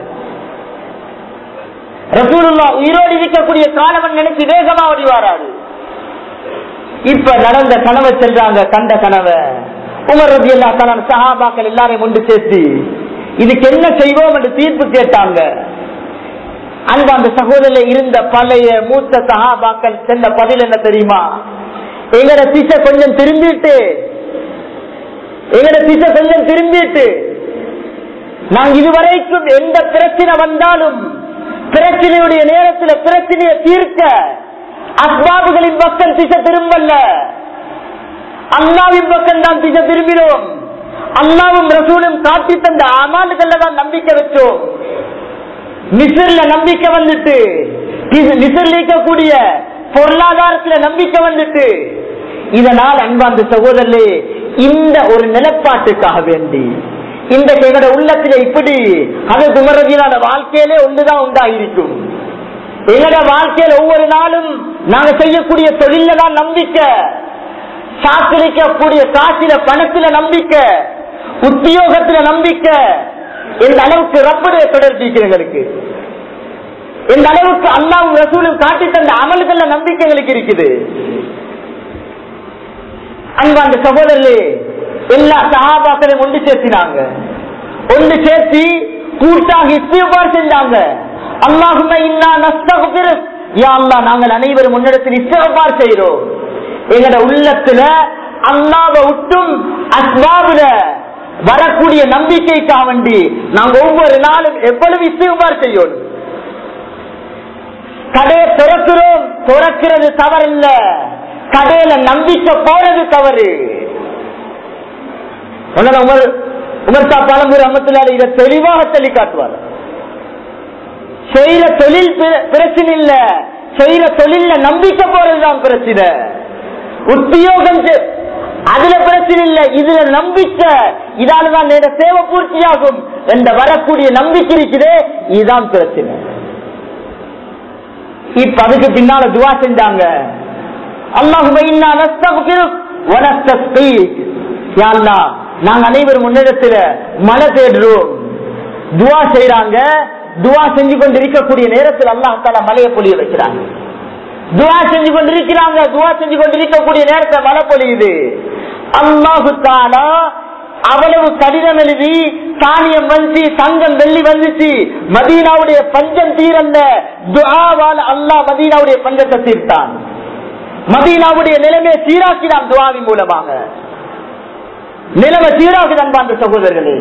ரசூலுல்லா உயிரோடு இருக்கக்கூடிய காலவன் நினைச்சு வேகமா ஓடி வாராரு இப்ப நடந்த கனவை செல்றாங்க கண்ட கனவை உமர் ரதி அல்லா சஹாபாக்கள் எல்லாரையும் ஒன்று சேர்த்து இதுக்கு என்ன செய்வோம் என்று தீர்ப்பு கேட்டாங்க அன்பு அந்த சகோதரில் இருந்த பழைய மூத்த சகாபாக்கள் சென்ற பதில் என்ன தெரியுமா எங்கட திசை கொஞ்சம் திரும்பிட்டு எங்கட திசை கொஞ்சம் திரும்பிட்டு நாங்க இதுவரைக்கும் எந்த பிரச்சனை வந்தாலும் பிரச்சனையுடைய நேரத்தில் பிரச்சனையை தீர்க்க அஸ்பாபுகளின் பக்கம் திசை திரும்பல்ல அல்லாவின் பக்கம் தான் திசை திரும்பினோம் அல்லாவும் ரசூலும் காட்டி தந்த அமால்கள்ல தான் நம்பிக்கை வச்சோம் மிசிர்ல நம்பிக்கை வந்துட்டு மிசிர்ல இருக்கக்கூடிய பொருளாதாரத்துல நம்பிக்கை வந்துட்டு இதனால் அன்பாந்த சகோதரே இந்த ஒரு நிலப்பாட்டுக்காக வேண்டி இந்த எங்களோட உள்ளத்துல இப்படி அது குமரதியான வாழ்க்கையிலே ஒன்றுதான் உண்டாயிருக்கும் எங்களோட வாழ்க்கையில ஒவ்வொரு நாளும் நாங்க செய்யக்கூடிய தொழில தான் நம்பிக்கை சாத்திரிக்கக்கூடிய காசில பணத்துல நம்பிக்கை உத்தியோகத்துல நம்பிக்கை எந்த அளவுக்கு ரப்புடைய தொடர்பு எங்களுக்கு எந்த அளவுக்கு அல்லாவும் ரசூலும் காட்டி தந்த அமல்கள்ல நம்பிக்கைகளுக்கு இருக்குது அன்பாந்த சகோதரர்களே எல்லா சகாபாக்களையும் ஒன்று சேர்த்தினாங்க ஒன்று சேர்த்தி கூட்டாக இஸ்திபார் செஞ்சாங்க அல்லாஹுமே இன்னா நஸ்தகுபிரு யா அல்லாஹ் நாங்கள் அனைவரும் முன்னிடத்தில் இஸ்திபார் செய்கிறோம் எங்கட உள்ளத்துல அல்லாவை விட்டும் அஸ்வாபுல வரக்கூடிய நம்பிக்கைக்காக வேண்டி நாங்க ஒவ்வொரு நாளும் எவ்வளவு இஸ்திபார் செய்யணும் கடையை திறக்கிறோம் திறக்கிறது தவறில்ல கடையில நம்பிக்கை போறது தவறு உமர் உமர்சா பழம்பூர் அம்மத்திலால இதை தெளிவாக சொல்லி காட்டுவார் செய்யற தொழில் பிரச்சனை இல்ல செய்யற தொழில நம்பிக்கை போறதுதான் பிரச்சனை உத்தியோகம் அதுல பிரச்சனை இல்ல இதுல நம்பிக்கை இதாலதான் நேர சேவை பூர்த்தியாகும் என்ற வரக்கூடிய நம்பிக்கை இருக்குதே இதுதான் பிரச்சனை இப்ப அதுக்கு பின்னால துவா செஞ்சாங்க நாங்க அனைவரும் முன்னிடத்துல மழை தேடுறோம் துவா செய்யறாங்க துவா செஞ்சு கொண்டு இருக்கக்கூடிய நேரத்தில் அல்லாஹால மழையை பொழிய வைக்கிறாங்க துவா செஞ்சு கொண்டிருக்கிறாங்க துவா செஞ்சு கொண்டிருக்கக்கூடிய நேரத்தை மழை பொழியுது அல்லாஹு தாலா அவ்வளவு கடிதம் எழுதி தானியம் வந்து தங்கம் வெள்ளி வந்துச்சு மதீனாவுடைய பஞ்சம் தீரந்த துஆவால் அல்லாஹ் மதீனாவுடைய பஞ்சத்தை தீர்த்தான் மதீனாவுடைய நிலைமையை சீராக்கினான் துவாவின் மூலமாக நிலைமை சீராகுது அன்பார்ந்த சகோதரர்களே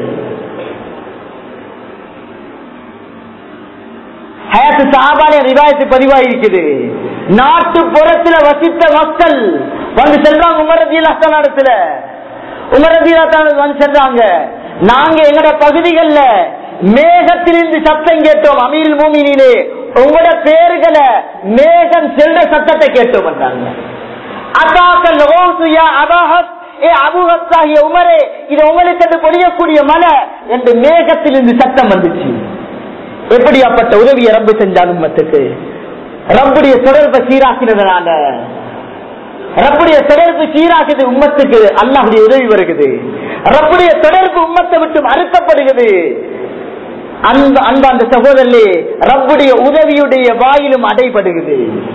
ஹயாத்து சாபாலே ரிவாயத்து பதிவாயிருக்குது நாட்டு புறத்துல வசித்த மக்கள் வந்து செல்றாங்க உமரதியில் இடத்துல உமரதியில் வந்து சென்றாங்க நாங்க எங்கட பகுதிகள்ல மேகத்திலிருந்து சத்தம் கேட்டோம் அமீர் பூமியிலே உங்களோட பேர்களை மேகம் செல்ற சத்தத்தை கேட்டோம் என்றாங்க அதாக்கல் ஓசுயா அபாஹத் ஏ அபுஹத்தாகிய உமரே இது உங்களுக்கு அது பொழியக்கூடிய மலை என்று மேகத்திலிருந்து சத்தம் வந்துச்சு எப்படியாப்பட்ட உதவியை ரப்பு செஞ்சாங்க உம்மத்துக்கு ரப்புடைய தொடர்பை சீராக்கினதுனால ரப்புடைய தொடர்பு சீராக்குது உம்மத்துக்கு அல்லாஹுடைய உதவி வருகிறது ரப்புடைய தொடர்பு உம்மத்தை விட்டு அறுக்கப்படுகிறது அன்பு அன்பாந்த சகோதரே ரப்புடைய உதவியுடைய வாயிலும் அடைபடுகிறது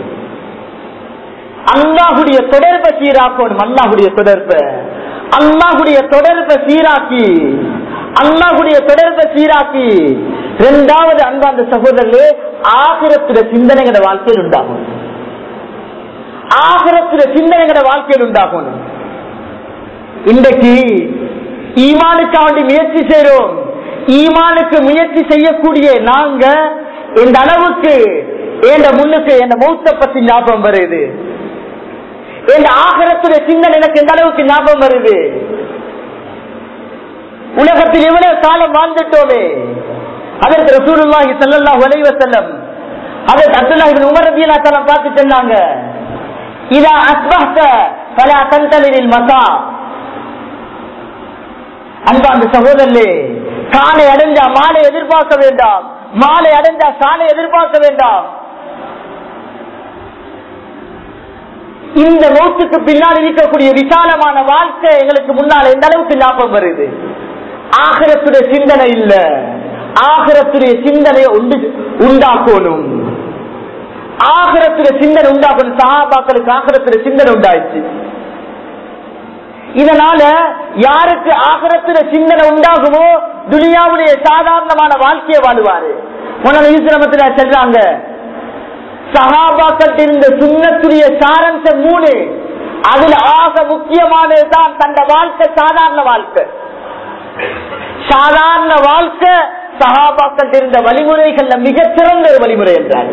அல்லாஹுடைய தொடர்பை சீராக்கணும் அல்லாஹுடைய தொடர்பை அல்லாஹுடைய தொடர்பை சீராக்கி அல்லாஹுடைய தொடர்பை சீராக்கி இரண்டாவது அன்பாந்த சகோதரர்களே ஆகிரத்துட சிந்தனைகள வாழ்க்கையில் உண்டாகும் ஆகிரத்துட சிந்தனைகள வாழ்க்கையில் உண்டாகும் இன்றைக்கு ஈமானுக்காண்டி முயற்சி செய்றோம் ஈமானுக்கு முயற்சி செய்யக்கூடிய நாங்க இந்த அளவுக்கு என் முன்னுக்கு என் மௌத்த பத்தி ஞாபகம் வருது என் ஆகரத்துடைய சிந்தனை எனக்கு எந்த அளவுக்கு ஞாபகம் வருது உலகத்தில் எவ்வளவு காலம் வாழ்ந்துட்டோமே அதற்கு ரசூலுல்லாஹி ஸல்லல்லாஹு அலைஹி வஸல்லம் அதற்கு அப்துல்லாஹ் இப்னு உமர் ரலியல்லாஹு தஆலா பார்த்து சொன்னாங்க இதா அஸ்பஹ்த ஃபலா தன்தலில் மசா அன்பாந்த சகோதரர்களே காலை அடைஞ்சா மாலை எதிர்பார்க்க வேண்டாம் மாலை அடைஞ்சா சாலை எதிர்பார்க்க வேண்டாம் இந்த நோட்டுக்கு பின்னால் இருக்கக்கூடிய விசாலமான வாழ்க்கை எங்களுக்கு முன்னால் எந்த அளவுக்கு ஞாபகம் வருது ஆகரத்துடைய சிந்தனை இல்ல ஆகரத்துடைய சிந்தனையை உண்டு உண்டாக்கணும் ஆகரத்துடைய சிந்தனை உண்டாக்கணும் சகாபாக்களுக்கு ஆகரத்துடைய சிந்தனை உண்டாயிடுச்சு இதனால யாருக்கு ஆகரத்துல சிந்தனை உண்டாகுமோ துனியாவுடைய சாதாரணமான வாழ்க்கையை வாழுவாரு ஈஸ்வரமத்துல செல்றாங்க சகாபாக்கள் இருந்த சுண்ணத்துடைய சாரம்சம் மூணு அதுல ஆக முக்கியமானது தான் தந்த வாழ்க்கை சாதாரண வாழ்க்கை சாதாரண வாழ்க்கை சகாபாக்கள் இருந்த வழிமுறைகள்ல மிக சிறந்த ஒரு வழிமுறை என்றார்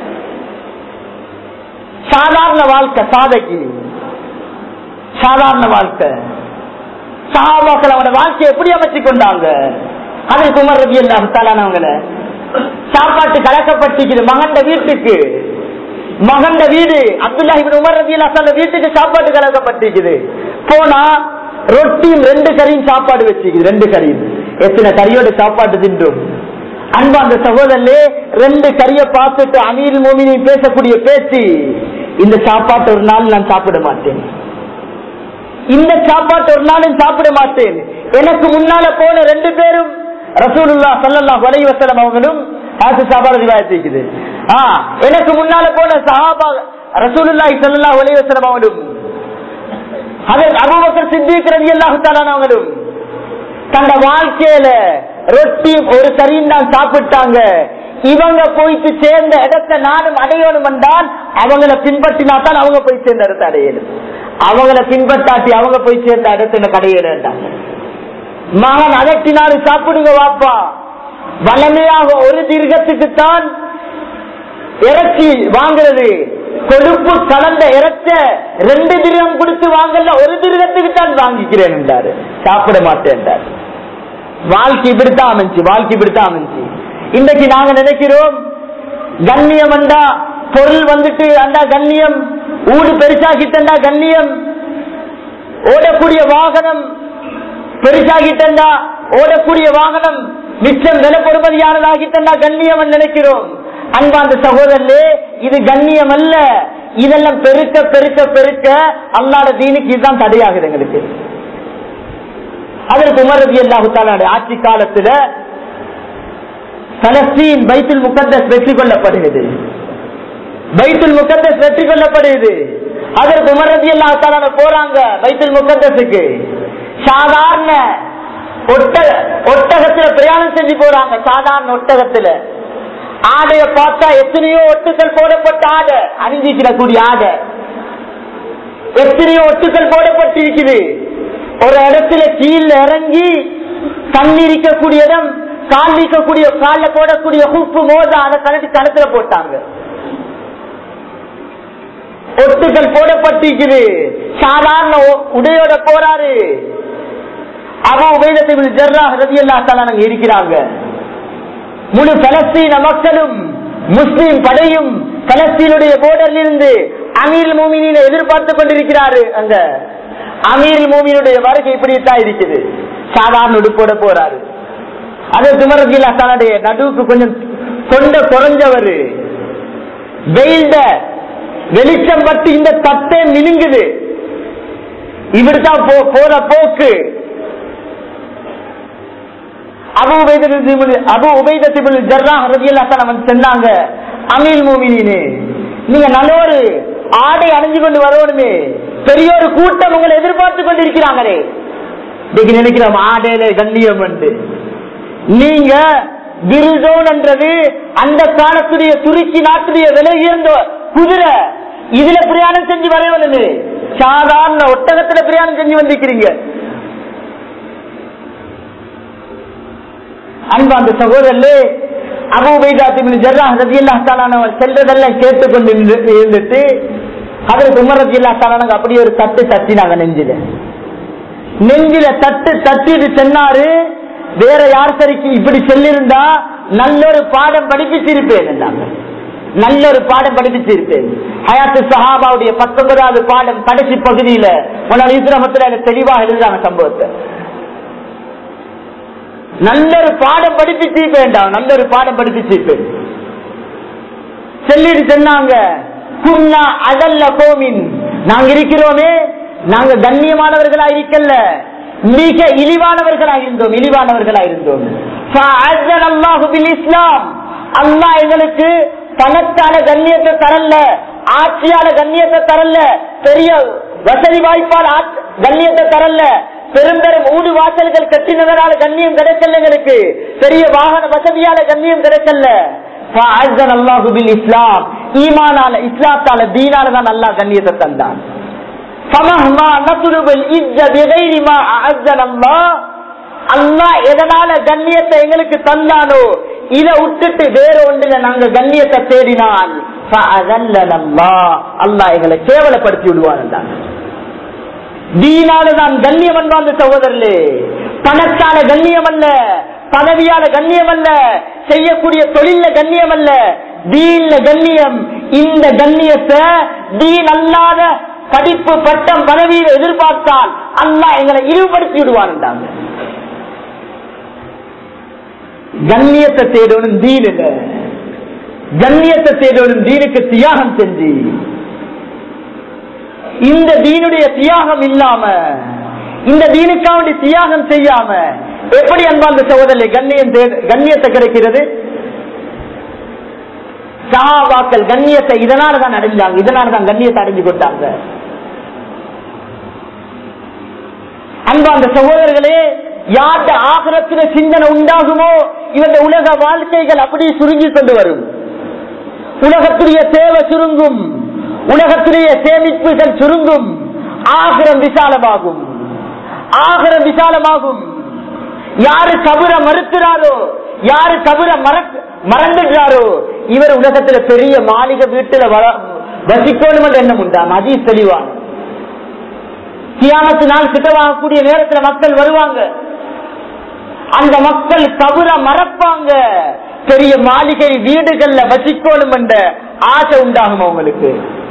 சாதாரண வாழ்க்கை சாதைக்கு சாதாரண வாழ்க்கை சகாபாக்கள் அவனோட வாழ்க்கையை எப்படி அமைச்சு கொண்டாங்க அதை குமர் ரவி எல்லாம் தலானவங்கள சாப்பாட்டு கலக்கப்பட்டிருக்குது மகண்ட வீட்டுக்கு மகண்ட வீடு அப்துல்லா இபின் உமர் ரவி அல்ல வீட்டுக்கு சாப்பாட்டு கலக்கப்பட்டிருக்குது போனா ரொட்டியும் ரெண்டு கறியும் சாப்பாடு வச்சுக்குது ரெண்டு கறியும் எத்தனை கறியோட சாப்பாடு தின்றும் அன்பு அந்த சகோதரே ரெண்டு கறியை பார்த்துட்டு அமீர் மோமினி பேசக்கூடிய பேச்சு இந்த சாப்பாட்டு ஒரு நாள் நான் சாப்பிட மாட்டேன் இந்த சாப்பாட்டு ஒரு நாளும் சாப்பிட மாட்டேன் எனக்கு முன்னால போன ரெண்டு பேரும் ரசூலுல்லா சல்லல்லா வலைவ வசலம் அவங்களும் ஆசு சாப்பாடு ரிவாயத்திக்குது ஆ எனக்கு முன்னால போன சஹாபா ரசூலுல்லாஹி சல்லல்லா வலைவ வசலம் அவங்களும் அதன் அபூபக்கர் சித்திக் ரலியல்லாஹு தஆலா அவங்களும் தந்த வாழ்க்கையில ரொட்டி ஒரு கறியும் தான் சாப்பிட்டாங்க இவங்க போயிட்டு சேர்ந்த இடத்தை நானும் அடையணும் என்றால் அவங்கள பின்பற்றினா தான் அவங்க போய் சேர்ந்த இடத்தை அடையணும் அவங்கள பின்பற்றாட்டி அவங்க போய் சேர்ந்த இடத்துல கடையிடாங்க மகன் அதட்டினாலும் சாப்பிடுங்க வாப்பா வளமையாக ஒரு தீர்க்கத்துக்கு தான் இறைச்சி வாங்குறது கொழுப்பு கலந்த இறைச்ச ரெண்டு திருகம் கொடுத்து வாங்கல ஒரு திருகத்துக்கு தான் வாங்கிக்கிறேன் என்றாரு சாப்பிட மாட்டேன் என்றார் வாழ்க்கை இப்படித்தான் அமைஞ்சு வாழ்க்கை இப்படித்தான் அமைஞ்சு இன்றைக்கு நாங்க நினைக்கிறோம் கண்ணியம் அண்டா பொருள் வந்துட்டு அண்டா கண்ணியம் ஊடு பெருசாகிட்டா கண்ணியம் ஓடக்கூடிய வாகனம் பெருசாகிட்டா ஓடக்கூடிய வாகனம் மிச்சம் விலை பொறுமதியானதாகிட்டா கண்ணியம் நினைக்கிறோம் அன்பாந்த சகோதரே இது கண்ணியம் அல்ல இதெல்லாம் பெருக்க பெருக்க பெருக்க அல்லாத தீனுக்கு இதுதான் தடையாகுது எங்களுக்கு அதற்கு உமர் ரதி அல்லாஹு ஆட்சி காலத்துல பலஸ்தீன் பைத்துல் முகத்தஸ் வெற்றி கொள்ளப்படுகிறது பைத்துல் முகத்தஸ் வெற்றி கொள்ளப்படுகிறது அதற்கு உமர் ரதி அல்லாஹு போறாங்க பைத்துல் முகத்தஸுக்கு சாதாரண ஒட்டக ஒட்டகத்துல பிரயாணம் செஞ்சு போறாங்க சாதாரண ஒட்டகத்துல ஆடைய பார்த்தா எத்தனையோ ஒட்டுக்கள் போடப்பட்ட ஆடை அணிஞ்சிக்கிறக்கூடிய ஆடை எத்தனையோ ஒட்டுக்கள் போடப்பட்டிருக்குது ஒரு இடத்துல கீழ இறங்கி தண்ணி இருக்கக்கூடிய இடம் கால் இருக்கக்கூடிய கால்ல போடக்கூடிய உப்பு மோதா அதை கலட்டி கணத்துல போட்டாங்க ஒட்டுக்கள் போடப்பட்டிருக்குது சாதாரண உ- உடையோட போறாரு அவ உபயோகத்தில் ஜர்ரா ரதி அல்லா இருக்கிறாங்க முழு பலஸ்தீன மக்களும் முஸ்லிம் படையும் பலஸ்தீனுடைய போர்டரில் இருந்து அமீர் மூமினில எதிர்பார்த்து கொண்டிருக்கிறாரு அங்க அமீர் மூமினுடைய வருகை இப்படித்தான் இருக்குது சாதாரண உடுப்போட போறாரு அது துமரதில்லா தன்னுடைய நடுவுக்கு கொஞ்சம் கொண்ட குறைஞ்சவர் வெயில்ட வெளிச்சம் பட்டு இந்த தட்டே மினுங்குது இப்படித்தான் போ- போற போக்கு அபு உபைதத்திபுல் அபு உபைதத்திபுல் ஜர்ரா ரதியல்லாஹு தஆலா வந்து சொன்னாங்க அமீல் மூமினீனே நீங்க நல்ல ஒரு ஆடை அணிஞ்சு கொண்டு வரணுமே பெரிய ஒரு கூட்டம் உங்களை எதிர்பார்த்து கொண்டு இருக்கிறாங்களே இன்னைக்கு நினைக்கிறோம் ஆடையில கண்ணியம் உண்டு நீங்க விருதோன் என்றது அந்த காலத்துடைய துருக்கி நாட்டுடைய விலை உயர்ந்த குதிரை இதுல பிரயாணம் செஞ்சு வரவேணுமே சாதாரண ஒட்டகத்துல பிரயாணம் செஞ்சு வந்திருக்கிறீங்க அன்பாந்த சகோதரர்களே அபுபைதாத்தின் ஜர்ரா ரதியல்லா தாலானவர் செல்றதெல்லாம் கேட்டுக்கொண்டு இருந்து- இருந்துட்டு அதற்கு உமர் ரதியல்லா தாலானங்க அப்படியே ஒரு தட்டு தட்டினாங்க நெஞ்சில நெஞ்சில தட்டு தட்டிட்டு சென்னாரு வேற யார் சரிக்கு இப்படி செல்லிருந்தா நல்ல ஒரு பாடம் படிப்பிச்சிருப்பேன் என்றாங்க நல்ல ஒரு பாடம் படிப்பிச்சிருப்பேன் ஹயாத்து சஹாபாவுடைய பத்தொன்பதாவது பாடம் கடைசி பகுதியில உன்னால் இஸ்லாமத்துல எனக்கு தெளிவாக எழுதுறாங்க சம்பவத்தை நல்ல ஒரு பாடம் படிப்பிச்சு வேண்டாம் நல்ல ஒரு பாடம் படிப்பிச்சு சொல்லிட்டு சொன்னாங்க குன்னா அதல்ல கோமின் நாங்க இருக்கிறோமே நாங்க கண்ணியமானவர்களா இருக்கல்ல மிக இழிவானவர்களா இருந்தோம் இழிவானவர்களா இருந்தோம் فأعزنا الله بالإسلام. அல்லாஹ் எங்களுக்கு பணத்தான கண்ணியத்தை தரல ஆட்சியால கண்ணியத்தை தரல பெரிய வசதி வாய்ப்பால் ஆட்சி- கண்ணியத்தை தரல பெரும் பெரும் ஊடு வாசல்கள் கட்டினதனால கண்ணியம் கிடைக்கல எங்களுக்கு பெரிய வாகன வசதியால கண்ணியம் கிடைக்கல فأعزنا الله بالإسلام. ஈமானால இஸ்லாத்தால தீனால தான் அல்லாஹ் கண்ணியத்தை தந்தான் فمهما نطلب العزة بغير ما أعزنا الله அல்லாஹ் எதனால கண்ணியத்தை எங்களுக்கு தந்தானோ இதை விட்டுட்டு வேற ஒன்றுல நாங்க கண்ணியத்தை தேடினால் فأذلنا الله. அல்லாஹ் எங்களை கேவலப்படுத்தி விடுவான் தீனாலதான் கண்ணியம் அன்பார்ந்த சகோதரர்களே பணத்தால கண்ணியம் அல்ல பதவியால கண்ணியம் அல்ல செய்யக்கூடிய தொழில கண்ணியம் அல்ல தீன்ல கண்ணியம் இந்த கண்ணியத்தை தீன் அல்லாத படிப்பு பட்டம் பதவியை எதிர்பார்த்தால் அல்லாஹ் எங்களை இழிவுபடுத்தி விடுவான்டாங்க கண்ணியத்தை தேடணும் தீன் இல்ல கண்ணியத்தை தேடணும் தீனுக்கு தியாகம் செஞ்சு இந்த தீனுடைய தியாகம் இல்லாம இந்த தீனுக்காண்டி தியாகம் செய்யாம எப்படி அன்பார்ந்த சகோதரி கண்ணியம் தே- கண்ணியத்தை கிடைக்கிறது சஹாபாக்கள் கண்ணியத்தை இதனால தான் அடைஞ்சாங்க இதனால தான் கண்ணியத்தை அடைஞ்சு கொண்டாங்க அன்பார்ந்த சகோதரர்களே யார்ட ஆகரத்தின சிந்தனை உண்டாகுமோ இவருடைய உலக வாழ்க்கைகள் அப்படி சுருங்கி கொண்டு வரும் உலகத்துடைய தேவை சுருங்கும் உலகத்துடைய சேமிப்புகள் சுருங்கும் ஆகிரம் விசாலமாகும் ஆகிரம் விசாலமாகும் யாரு கபுர மறுக்கிறாரோ யாரு கபுர மறக்க மறந்துடுறாரோ இவர் உலகத்துல பெரிய மாளிகை வீட்டுல வர- வசிக்கணும் என்ற எண்ணம் உண்டா மதி தெளிவான கியாமத்து நாள் கிட்டவாகக்கூடிய நேரத்துல மக்கள் வருவாங்க அந்த மக்கள் கபுர மறப்பாங்க பெரிய மாளிகை வீடுகள்ல வசிக்கணும் என்ற ஆசை உண்டாகும் அவங்களுக்கு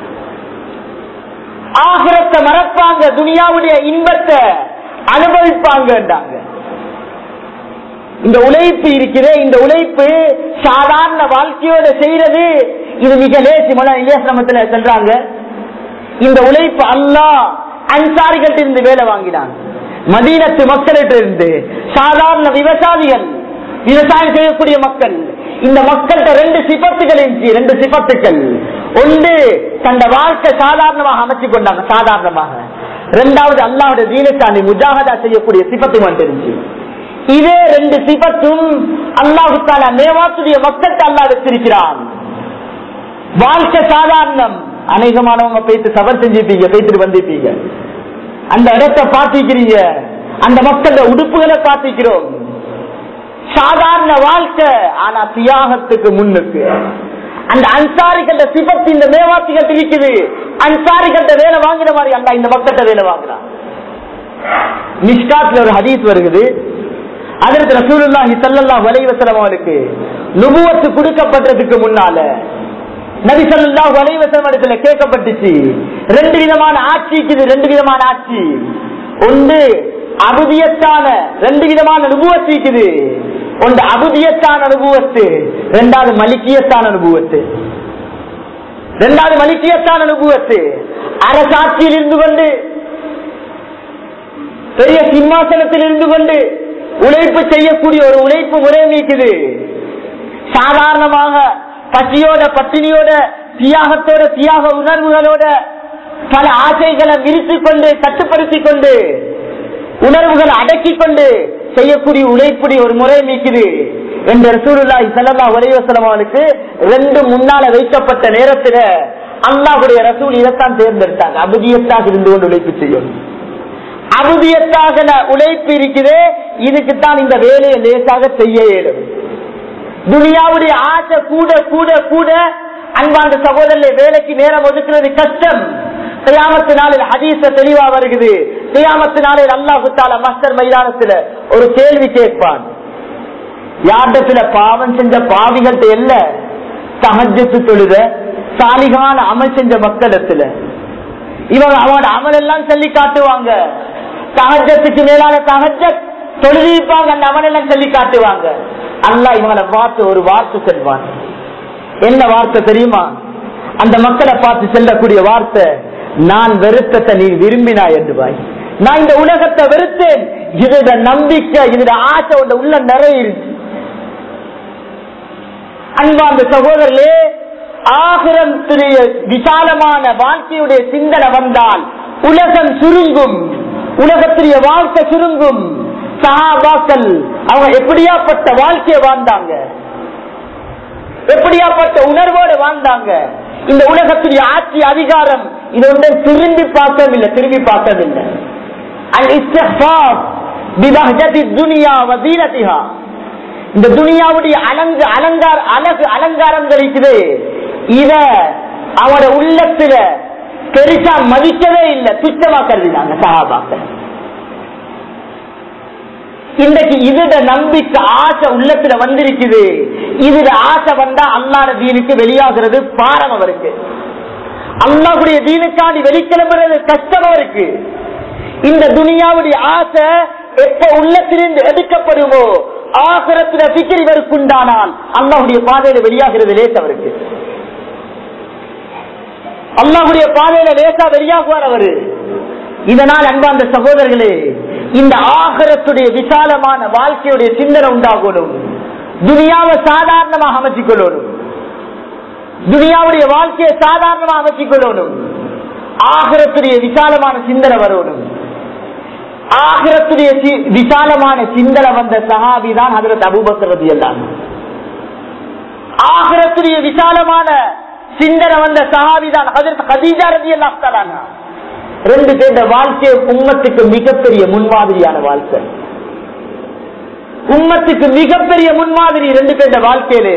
ஆகிரத்தை மறப்பாங்க துனியாவுடைய இன்பத்தை அனுபவிப்பாங்கன்றாங்க இந்த உழைப்பு இருக்கிற இந்த உழைப்பு சாதாரண வாழ்க்கையோட செய்யறது இது மிக லேசி மன இலேசிரமத்துல சொல்றாங்க இந்த உழைப்பு அல்லாஹ் அன்சாரிகள் இருந்து வேலை வாங்கினான் மதீனத்து மக்களிட்ட இருந்து சாதாரண விவசாயிகள் விவசாயம் செய்யக்கூடிய மக்கள் இந்த மக்கள்கிட்ட ரெண்டு சிபத்துகள் இருந்துச்சு ரெண்டு சிபத்துக்கள் ஒன்று தந்த வாழ்க்கை சாதாரணமாக அமைச்சு கொண்டாங்க சாதாரணமாக இரண்டாவது அல்லாவுடைய தீனத்தாண்டி முஜாகதா செய்யக்கூடிய சிபத்து மட்டும் இருந்துச்சு இதே ரெண்டு சிபத்தும் அல்லாஹுத்தால மேவாத்துடைய மக்கள்கிட்ட அல்லா வச்சிருக்கிறான் வாழ்க்கை சாதாரணம் அநேகமானவங்க போயிட்டு சபர் செஞ்சிருப்பீங்க போயிட்டு வந்திருப்பீங்க அந்த இடத்தை பார்த்திக்கிறீங்க அந்த மக்களோட உடுப்புகளை பார்த்திக்கிறோம் சாதாரண வாழ்க்கை ஆனா தியாகத்துக்கு முன்னுக்கு அந்த அன்சாரிகள சிபத்து இந்த மேவாசிகள் இருக்குது அன்சாரிகள்ட்ட வேலை வாங்குற மாதிரி அல்ல இந்த மக்கள்கிட்ட வேலை வாங்குறான் மிஸ்காட்ல ஒரு ஹதீஸ் வருகிறது அதற்கு ரசூலுல்லாஹி ஸல்லல்லாஹு அலைஹி வஸல்லம் அவருக்கு நுபுவத்து கொடுக்கப்பட்டதுக்கு முன்னால நபி ஸல்லல்லாஹு அலைஹி வஸல்லம் இடத்துல கேட்கப்பட்டுச்சு ரெண்டு விதமான ஆட்சி இருக்குது ரெண்டு விதமான ஆட்சி ஒன்று அபுதியத்தான ரெண்டு விதமான நுபுவத்து இருக்குது ஒன்று அபுதியத்தான அனுபவத்து ரெண்டாவது மலிக்கியத்தான அனுபவத்து ரெண்டாவது மலிக்கியத்தான அனுபவத்து அரசாட்சியில் இருந்து கொண்டு பெரிய சிம்மாசனத்தில் இருந்து கொண்டு உழைப்பு செய்யக்கூடிய ஒரு உழைப்பு முறை இருக்குது சாதாரணமாக பசியோட பட்டினியோட தியாகத்தோட தியாக உணர்வுகளோட பல ஆசைகளை விரித்துக் கொண்டு கட்டுப்படுத்திக் கொண்டு உணர்வுகளை அடக்கிக் கொண்டு செய்யக்கூடிய உழைப்புடைய ஒரு முறை மீக்குது என்ற ரசூலுல்லாஹி ஸல்லல்லாஹு அலைஹி வஸல்லம் அவர்களுக்கு ரெண்டு முன்னால வைக்கப்பட்ட நேரத்துல அல்லாஹ்வுடைய ரசூல் இதைத்தான் தேர்ந்தெடுத்தாங்க அபுதியத்தாக இருந்து கொண்டு உழைப்பு செய்யணும் அபுதியத்தாக உழைப்பு இருக்குது இதுக்குத்தான் இந்த வேலையை லேசாக செய்ய இயலும் துனியாவுடைய ஆசை கூட கூட கூட அன்பாண்ட சகோதரர்களை வேலைக்கு நேரம் ஒதுக்குறது கஷ்டம் கியாமத்து நாளில் ஹதீஸ தெளிவா வருகிறது கியாமத்து நாளில் அல்லாஹு தாலா மஸ்டர் மைதானத்துல ஒரு கேள்வி கேட்பான் யார்டத்துல பாவம் செஞ்ச பாவிகள்ட்ட இல்ல தகஜத்து தொழுத சாலிகான அமல் செஞ்ச மக்களிடத்துல இவங்க அவனோட அமல் எல்லாம் சொல்லி காட்டுவாங்க தகஜத்துக்கு மேலான தகஜத் தொழுதிப்பாங்க அந்த அமல் எல்லாம் சொல்லி காட்டுவாங்க அல்லாஹ் இவங்களை பார்த்து ஒரு வார்த்தை செல்வான் என்ன வார்த்தை தெரியுமா அந்த மக்களை பார்த்து செல்லக்கூடிய வார்த்தை நான் வெறுத்தத்தை நீ விரும்பினா என்று பாய் நான் இந்த உலகத்தை வெறுத்தேன் இதோட நம்பிக்கை இதோட ஆசை உள்ள உள்ள நிறைய அன்பாந்த சகோதரர்களே ஆகிரத்துடைய விசாலமான வாழ்க்கையுடைய சிந்தனை வந்தால் உலகம் சுருங்கும் உலகத்துடைய வாழ்க்கை சுருங்கும் சஹாபாக்கள் அவங்க எப்படியாப்பட்ட வாழ்க்கையை வாழ்ந்தாங்க எப்படியாப்பட்ட உணர்வோடு வாழ்ந்தாங்க இந்த உலகத்துடைய ஆட்சி அதிகாரம் இது ஒன்றை திரும்பி பார்க்கவில்லை திரும்பி பார்க்கவில்லை இந்த துனியாவுடைய அலங்கு அலங்கார அழகு அலங்காரங்கள் இருக்குது இத அவனோட உள்ளத்துல பெருசா மதிக்கவே இல்லை துச்சமா கருதினாங்க சகாபாக்கள் இன்றைக்கு இதுட நம்பிக்கை ஆசை உள்ளத்துல வந்திருக்குது இதுட ஆசை வந்தா அல்லாட தீனுக்கு வெளியாகிறது பாரம் அவருக்கு அல்லாவுடைய தீனுக்காண்டி வெளிக்கிளம்புறது கஷ்டம் அவருக்கு இந்த துனியாவுடைய ஆசை எப்ப உள்ளத்திலிருந்து எடுக்கப்படுமோ ஆசிரத்துல சிக்கரி இவருக்குண்டானால் அல்லாஹுடைய பாதையில வெளியாகிறது லேஸ் அவருக்கு அல்லாஹுடைய பாதையில லேசா வெளியாகுவார் அவரு இதனால் அன்பார்ந்த சகோதரர்களே இந்த ஆகரத்துடைய விசாலமான வாழ்க்கையுடைய சிந்தனை உண்டாகணும் துனியாவை சாதாரணமாக அமைச்சிக் கொள்ளணும் துனியாவுடைய வாழ்க்கையை சாதாரணமாக அமைச்சிக் கொள்ளணும் ஆகரத்துடைய விசாலமான சிந்தனை வரணும் ஆகரத்துடைய விசாலமான சிந்தனை வந்த சஹாபி தான் ஹதரத் அபூபக்கரது எல்லாம் ஆகரத்துடைய விசாலமான சிந்தனை வந்த சஹாபி தான் ஹதரத் ஹதீஜா ரதி எல்லாம் ரெண்டு பேர்ந்த வாழ்க்கை உம்மத்துக்கு மிகப்பெரிய முன்மாதிரியான வாழ்க்கை உம்மத்துக்கு மிகப்பெரிய முன்மாதிரி ரெண்டு பேர்ந்த வாழ்க்கையிலே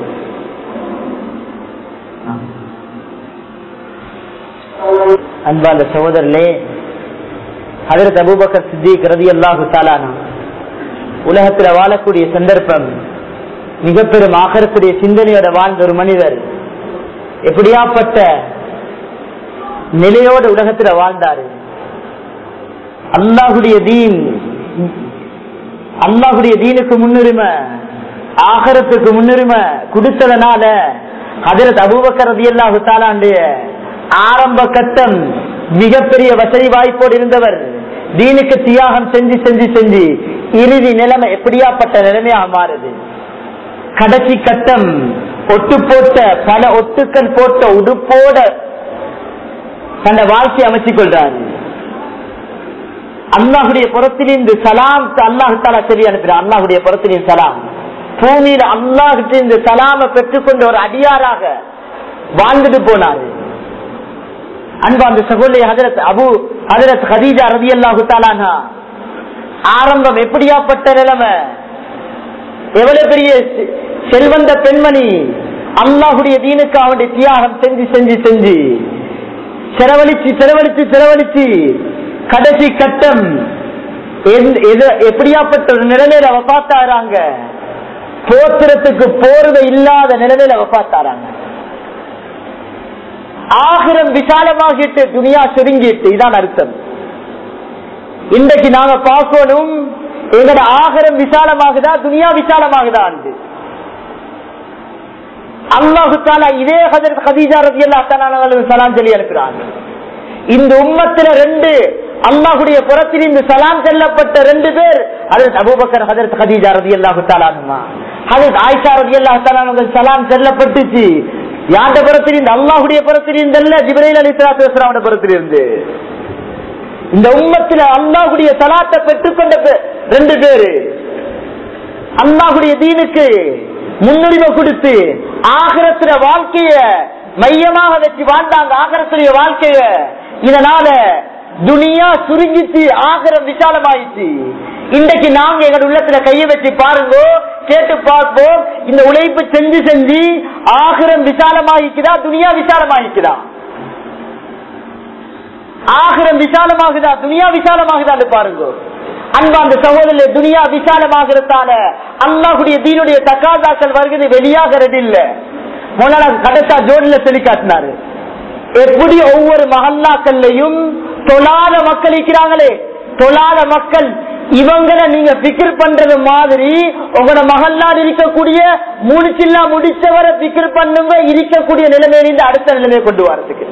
அன்பாந்த சகோதரர்களே ஹதரத் அபூபக்கர் சித்திக் ரதி அல்லாஹு தாலானா உலகத்துல வாழக்கூடிய சந்தர்ப்பம் மிக பெரும் ஆகரத்துடைய சிந்தனையோட வாழ்ந்த ஒரு மனிதர் எப்படியாப்பட்ட நிலையோட உலகத்துல வாழ்ந்தாரு அல்லாஹுடைய தீன் அல்லாஹுடைய தீனுக்கு முன்னுரிமை ஆகரத்துக்கு முன்னுரிமை கொடுத்ததனால ஹதரத் அபூபக்கர் ரதி அல்லாஹு தாலாண்டிய ஆரம்ப கட்டம் மிகப்பெரிய வசதி வாய்ப்போடு இருந்தவர் தீனுக்கு தியாகம் செஞ்சு செஞ்சு செஞ்சு இறுதி நிலைமை எப்படியாப்பட்ட நிலைமையாக மாறுது கடைசி கட்டம் ஒட்டு போட்ட பல ஒட்டுக்கள் போட்ட உடுப்போட தன்னை வாழ்க்கை அமைச்சுக் கொள்றாரு அல்லாஹுடைய புறத்திலிருந்து சலாம் அல்லாஹு தாலா சொல்லி அனுப்புறான் அல்லாஹுடைய புறத்திலிருந்து சலாம் பூமியில அல்லாஹிட்ட இந்த சலாம பெற்றுக்கொண்ட ஒரு அடியாராக வாழ்ந்துட்டு போனாரு அன்பாந்த சகோதரி ஹதரத் அபு ஹதரத் ஹதீஜா ரவி அல்லாஹு தாலானா ஆரம்பம் எப்படியாப்பட்ட நிலைமை எவ்வளவு பெரிய செ- செல்வந்த பெண்மணி அல்லாஹுடைய தீனுக்கு அவனுடைய தியாகம் செஞ்சு செஞ்சு செஞ்சு செலவழிச்சு செலவழிச்சு செலவழிச்சு கடைசி கட்டம் எந்த- எது- எப்படியாப்பட்ட ஒரு நிலைமையில அவ பார்த்தாராங்க போத்திரத்துக்கு போர்வை இல்லாத நிலைமையில அவ பார்த்தாராங்க ஆகிரம் விசாலமாகிட்டு துனியா சுருங்கிட்டு இதான் அர்த்தம் இன்றைக்கு நாங்க பார்க்கணும் எங்கட ஆகரம் விசாலமாகுதா துனியா விசாலமாகுதா அல்லாஹு தாலா இதே ஹஜரத் ஹதீஜா ரதி அல்லா சலாம் சொல்லி அனுப்புறாங்க இந்த உம்மத்துல ரெண்டு அல்லாஹுடைய புறத்தில் இந்த சலாம் செல்லப்பட்ட ரெண்டு பேர் ஹதரத் அபூபக்கர் ஹதரத் ஹதீஜா ரதி அல்லாஹு தாலானுமா ஹதரத் ஆயிஷா ரதி அல்லாஹு தாலானுங்கள் சலாம் செல்லப்பட்டுச்சு யாண்ட புறத்தில் இந்த அல்லாஹுடைய புறத்தில் இருந்தல்ல ஜிப்ரைல் அலி சலாத்து புறத்தில் இருந்து இந்த உம்மத்துல அல்லாஹுடைய சலாத்தை பெற்றுக்கொண்ட பே- ரெண்டு பேரு அல்லாஹுடைய தீனுக்கு முன்னுரிமை கொடுத்து ஆகரத்துல வாழ்க்கைய மையமாக வச்சு வாழ்ந்தாங்க ஆகரத்துடைய வாழ்க்கைய இதனால துனியா சுருங்கிச்சு ஆகரம் விசாலமாயிடுச்சு இன்றைக்கு நாங்க எங்க உள்ளத்துல கைய வச்சு பாருங்க கேட்டு பார்ப்போம் இந்த உழைப்பு செஞ்சு செஞ்சு ஆகரம் விசாலமாயிக்குதா துனியா விசாலமாயிக்குதா ஆகிரம் விசாலமாகுதா துனியா விசாலமாகுதான்னு பாருங்க அன்பா அந்த சகோதரர் துனியா விசாலமாகிறதால அல்லாஹுடைய தீனுடைய தக்காதாக்கள் வருகிறது வெளியாகிறது இல்ல மொலானா கடைசா ஜோடில சொல்லி காட்டினாரு எப்படி ஒவ்வொரு மகல்லாக்கள்லையும் தொழாத மக்கள் இருக்கிறாங்களே தொழாத மக்கள் இவங்களை நீங்க பிக்கர் பண்றது மாதிரி உங்களோட மகல்லால் இருக்கக்கூடிய முடிச்சில்லா முடிச்சவரை பிக்கர் பண்ணுங்க இருக்கக்கூடிய நிலைமையிலிருந்து அடுத்த நிலைமையை கொண்டு வரதுக்கு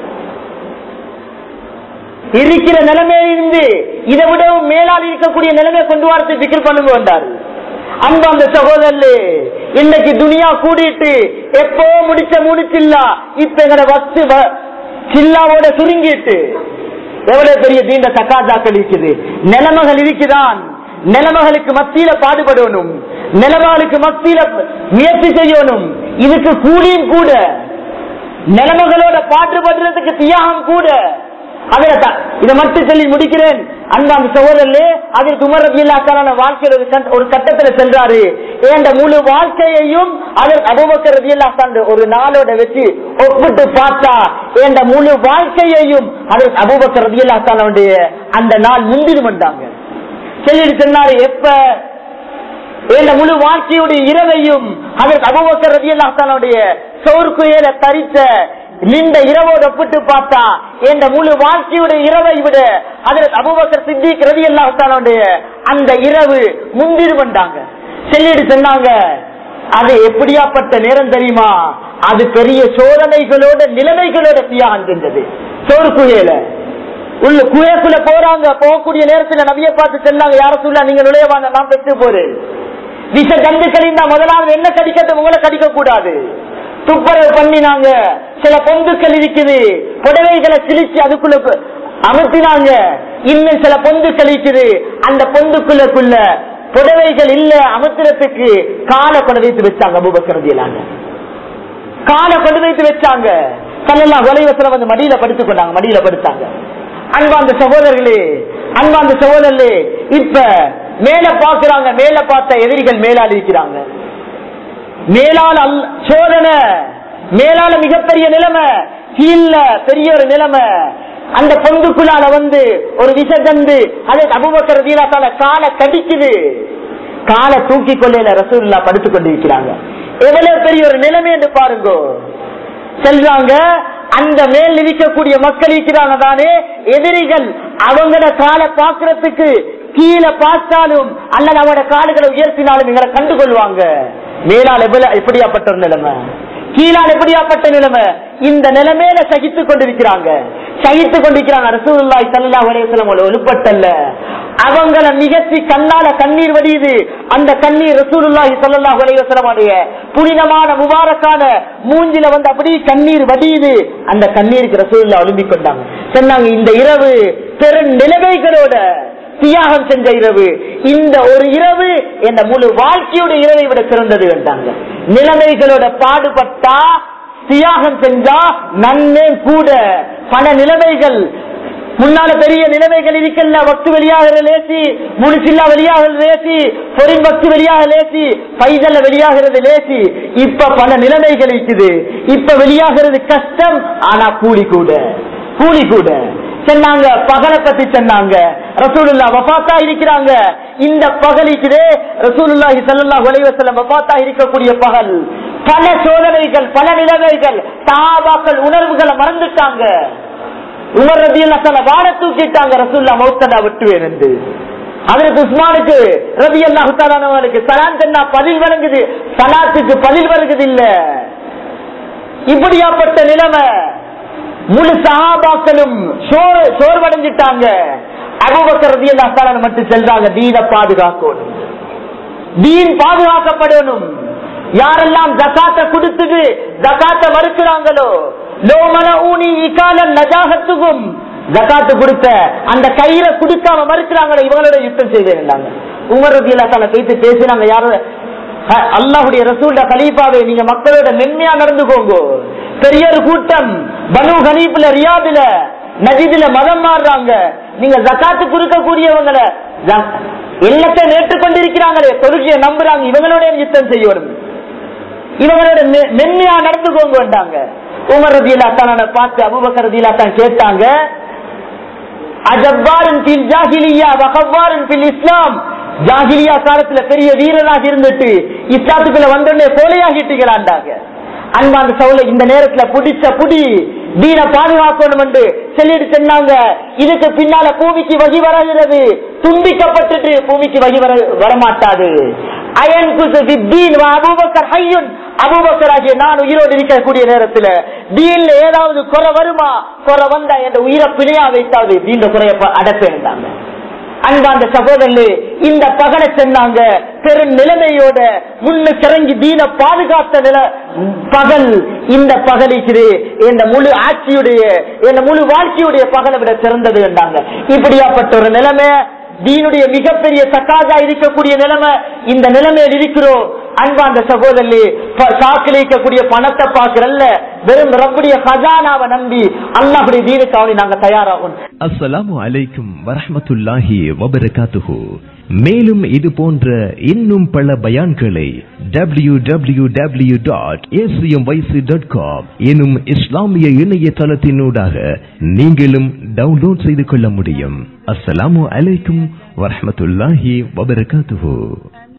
இருக்கிற நிலைமையிலிருந்து இதை விடவும் மேலால் இருக்கக்கூடிய நிலைமையை கொண்டு வரத்து பிக்கர் பண்ணுங்க வந்தாரு அன்பு அந்த சகோதரே இன்னைக்கு துனியா கூடிட்டு எப்போ முடிச்ச முடிச்சில்லா இப்ப எங்கட வஸ்து வ- சில்லாவோட சுருங்கிட்டு எவ்வளவு பெரிய தீண்ட தக்காதாக்கள் இருக்குது நிலைமைகள் இருக்குதான் நிலைமைகளுக்கு மத்தியில பாடுபடணும் நிலைமைகளுக்கு மத்தியில முயற்சி செய்யணும் இதுக்கு கூலியும் கூட நிலைமைகளோட பாடுபடுறதுக்கு தியாகம் கூட அதுல தான் இதை மட்டும் சொல்லி முடிக்கிறேன் அன்பாந்த சகோதரர்களே அதில் உமர் ரபி அல்லாத்தான வாழ்க்கையில் ஒரு கட்ட- ஒரு கட்டத்துல சென்றாரு ஏண்ட முழு வாழ்க்கையையும் அதில் அபுபக்கர் ரபி அல்லாத்தான் ஒரு நாளோட வச்சு ஒப்பிட்டு பார்த்தா ஏண்ட முழு வாழ்க்கையையும் அதில் அபுபக்கர் ரபி அல்லாத்தானுடைய அந்த நாள் முந்திரும் வந்தாங்க சொல்லிட்டு சொன்னாரு எப்ப இந்த முழு வாழ்க்கையுடைய இரவையும் அதற்கு அபுபக்கர் ரதி அல்லாத்தானுடைய சோர்குயல தரித்த நின்ற இரவோடு ஒப்பிட்டு பார்த்தா இந்த முழு வாழ்க்கையுடைய இரவை விட அதற்கு அபுபக்கர் சித்திக் ரதி அல்லாத்தானுடைய அந்த இரவு முந்திரு வந்தாங்க சொல்லிட்டு சொன்னாங்க அது எப்படியாப்பட்ட நேரம் தெரியுமா அது பெரிய சோதனைகளோட நிலைமைகளோட தியாகம் செஞ்சது சோர்குயல உள்ள குகைக்குள்ள போறாங்க போகக்கூடிய நேரத்துல நபிய பார்த்து சொன்னாங்க யார சொல்ல நீங்க நுழையவாங்க நான் பெற்று போறேன் விஷ ஜந்துக்கள் இந்த முதலாவது என்ன கடிக்கிறது உங்களை கடிக்க கூடாது துப்புரவு பண்ணினாங்க சில பொந்துக்கள் இருக்குது புடவைகளை கிழிச்சு அதுக்குள்ள பு- அமர்த்தினாங்க இன்னும் சில பொந்துக்கள் இருக்குது அந்த பொந்துக்குள்ளக்குள்ள புடவைகள் இல்ல அமர்த்துறதுக்கு காலை கொண்டு வைத்து வச்சாங்க அபுபக்கரதியிலாங்க காலை கொண்டு வைத்து வச்சாங்க கல்லெல்லாம் வலைவசல வந்து மடியில படுத்துக் கொண்டாங்க மடியில படுத்தாங்க அன்பாந்த சகோதரர்களே அன்பாந்த சகோதரர்களே இப்ப மேல பாக்குறாங்க மேல பார்த்த எதிரிகள் மேலால் இருக்கிறாங்க மேலால் அல் சோதனை மேலால மிகப்பெரிய நிலைமை கீழ பெரிய ஒரு நிலைமை அந்த பொந்துக்குள்ளால வந்து ஒரு விஷஜந்து அதை அபுபக்கர் வீராத்தால காலை கடிக்குது காலை தூக்கி கொள்ளையில ரசூல்லா படுத்துக் கொண்டிருக்கிறாங்க எவ்வளவு பெரிய ஒரு நிலைமை என்று பாருங்க செல்றாங்க அந்த மேல் இருக்கக்கூடிய மக்கள் இருக்கிறாங்க தானே எதிரிகள் அவங்களோட காலை பாக்குறதுக்கு கீழே பார்த்தாலும் அல்லது அவங்களோட கால்களை உயர்த்தினாலும் எங்களை கண்டுகொள்வாங்க மேலால் எவ்வளவு எப்படியாப்பட்ட ஒரு நிலைமை கீழால் எப்படியாப்பட்ட நிலைமை இந்த நிலைமையில சகித்துக் கொண்டிருக்கிறாங்க சகித்துக் கொண்டிருக்கிறாங்க ரசூலுல்லாஹி ஸல்லல்லாஹு அலைஹி வஸல்லம் உள்ள ஒழுப்பட்டல்ல அவங்கள மிகச்சி கண்ணால கண்ணீர் வடியுது அந்த கண்ணீர் ரசூலுல்லாஹி ஸல்லல்லாஹு அலைஹி வஸல்லமுடைய புனிதமான முபாரக்கான மூஞ்சில வந்து அப்படியே கண்ணீர் வடியுது அந்த கண்ணீருக்கு ரசூலுல்லாஹ் ஒளிம்பிக் கொண்டாங்க சொன்னாங்க இந்த இரவு பெரும் நிலைமைகளோட தியாகம் செஞ்ச இரவு இந்த ஒரு இரவு என்ற முழு வாழ்க்கையோட இரவை விட சிறந்தது என்றாங்க நிலைமைகளோட பாடுபட்டா தியாகம் செஞ்சா நன்மை கூட பல நிலைமைகள் முன்னால பெரிய நிலைமைகள் இருக்கல வக்து வெளியாக லேசி முனிசில்லா வெளியாக லேசி பொறின் வக்து வெளியாக லேசி பைதல்ல வெளியாகிறது லேசி இப்ப பல நிலைமைகள் இருக்குது இப்ப வெளியாகிறது கஷ்டம் ஆனா கூலி கூட கூலி கூட சொன்னாங்க பகலை பத்தி சொன்னாங்க ரசூலுல்லா வஃபாத்தா இருக்கிறாங்க இந்த பகலிக்குதே ரசூலுல்லாஹி ஸல்லல்லாஹு அலைஹி வஸல்லம் வஃபாத்தா இருக்கக்கூடிய பகல் பல சோதனைகள் பல நிலைமைகள் சாபாக்கள் உணர்வுகளை மறந்துட்டாங்க உமர் ரதி அல்லா வாட தூக்கிட்டாங்க ரசூல்லா மௌத்தடா விட்டுவேன் என்று அதற்கு உஸ்மானுக்கு ரவி அல்லாஹு சலான் தன்னா பதில் வழங்குது சலாத்துக்கு பதில் வருகிறது இல்ல இப்படியாப்பட்ட நிலைமை முழு சஹாபாக்களும் சோர் சோர்வடைஞ்சிட்டாங்க அபூபக்கர் ரதி அல்லா மட்டும் செல்றாங்க தீன பாதுகாக்கணும் தீன் பாதுகாக்கப்படணும் யாரெல்லாம் ஜக்காத்த கொடுத்துட்டு ஜக்காத்த மறுக்கிறாங்களோ லோமன ஊனி இக்கால நஜாகத்துக்கும் ஜக்காத்து கொடுத்த அந்த கையில கொடுக்காம மறுக்கிறாங்களோ இவங்களோட யுத்தம் செய்திருந்தாங்க உமர் ரதி அல்லா பேசி பேசினாங்க யாரும் அல்லாஹுடைய ரசூல்ட கலீஃபாவை நீங்க மக்களோட மென்மையா நடந்துக்கோங்க பெரிய ஒரு கூட்டம் பனு கலீப்ல ரியாதுல நஜிதுல மதம் மாறுறாங்க நீங்க ஜக்காத்து கொடுக்கக்கூடியவங்கள எண்ணத்தை நேற்று கொண்டிருக்கிறாங்களே தொழுகையை நம்புறாங்க இவங்களோட யுத்தம் செய்யணும் இவங்களோட மென்மையா நடந்துக்கோங்க வந்தாங்க உமர் ரதியிலா தான் பார்த்து அபுபக்கர் ரதியிலா தான் கேட்டாங்க அஜப்பாரின் பில் ஜாஹிலியா வகவாரின் பில் இஸ்லாம் ஜாகிலியா காலத்துல பெரிய வீரராக இருந்துட்டு இஸ்லாத்துக்குள்ள வந்தோடனே கோலையாகிட்டீங்களாண்டாங்க அன்பாந்த சவுல இந்த நேரத்துல புடிச்ச புடி தீன பாதுகாக்கணும் என்று சொல்லிட்டு சொன்னாங்க இதுக்கு பின்னால பூமிக்கு வகி வருகிறது துண்டிக்கப்பட்டுட்டு பூமிக்கு வகி வர வரமாட்டாது அயன் அபூபக்கர் ஹையுன் அபூபக்கர் ஆகிய நான் உயிரோடு இருக்கக்கூடிய நேரத்துல தீன்ல ஏதாவது குறை வருமா குறை வந்தா என்ற உயிரை பிழையா வைத்தாவது தீண்ட குறைய அடப்பேன்டாங்க அன்பாந்த சகோதரர்களே இந்த பகலை சொன்னாங்க பெரும் நிலைமையோட முன்னு கிறங்கி தீன பாதுகாத்த நில பகல் இந்த பகலிக்குது இந்த முழு ஆட்சியுடைய இந்த முழு வாழ்க்கையுடைய பகலை விட சிறந்தது என்றாங்க இப்படியாப்பட்ட ஒரு நிலைமை தீனுடைய மிகப்பெரிய சக்காஜா இருக்கக்கூடிய நிலைமை இந்த நிலைமையில் இருக்கிறோம் அன்பாந்த சகோதரி சாக்களிக்கக்கூடிய பணத்தை பார்க்கிறல்ல வெறும் ரப்புடைய ஹஜானாவை நம்பி அல்லாஹுடைய தீனுக்காக நாங்க தயாராகும் அஸ்ஸலாமு அலைக்கும் வரஹ்மத்துல்லாஹி வபரகாத்துஹு மேலும் இது போன்ற இன்னும் பல பயான்களை W W W dot dot com எனும் இஸ்லாமிய இணையதளத்தினூடாக நீங்களும் டவுன்லோட் செய்து கொள்ள முடியும் அஸ்ஸலாமு அலைக்கும் வரஹ்மத்துல்லாஹி வபரகாத்துஹு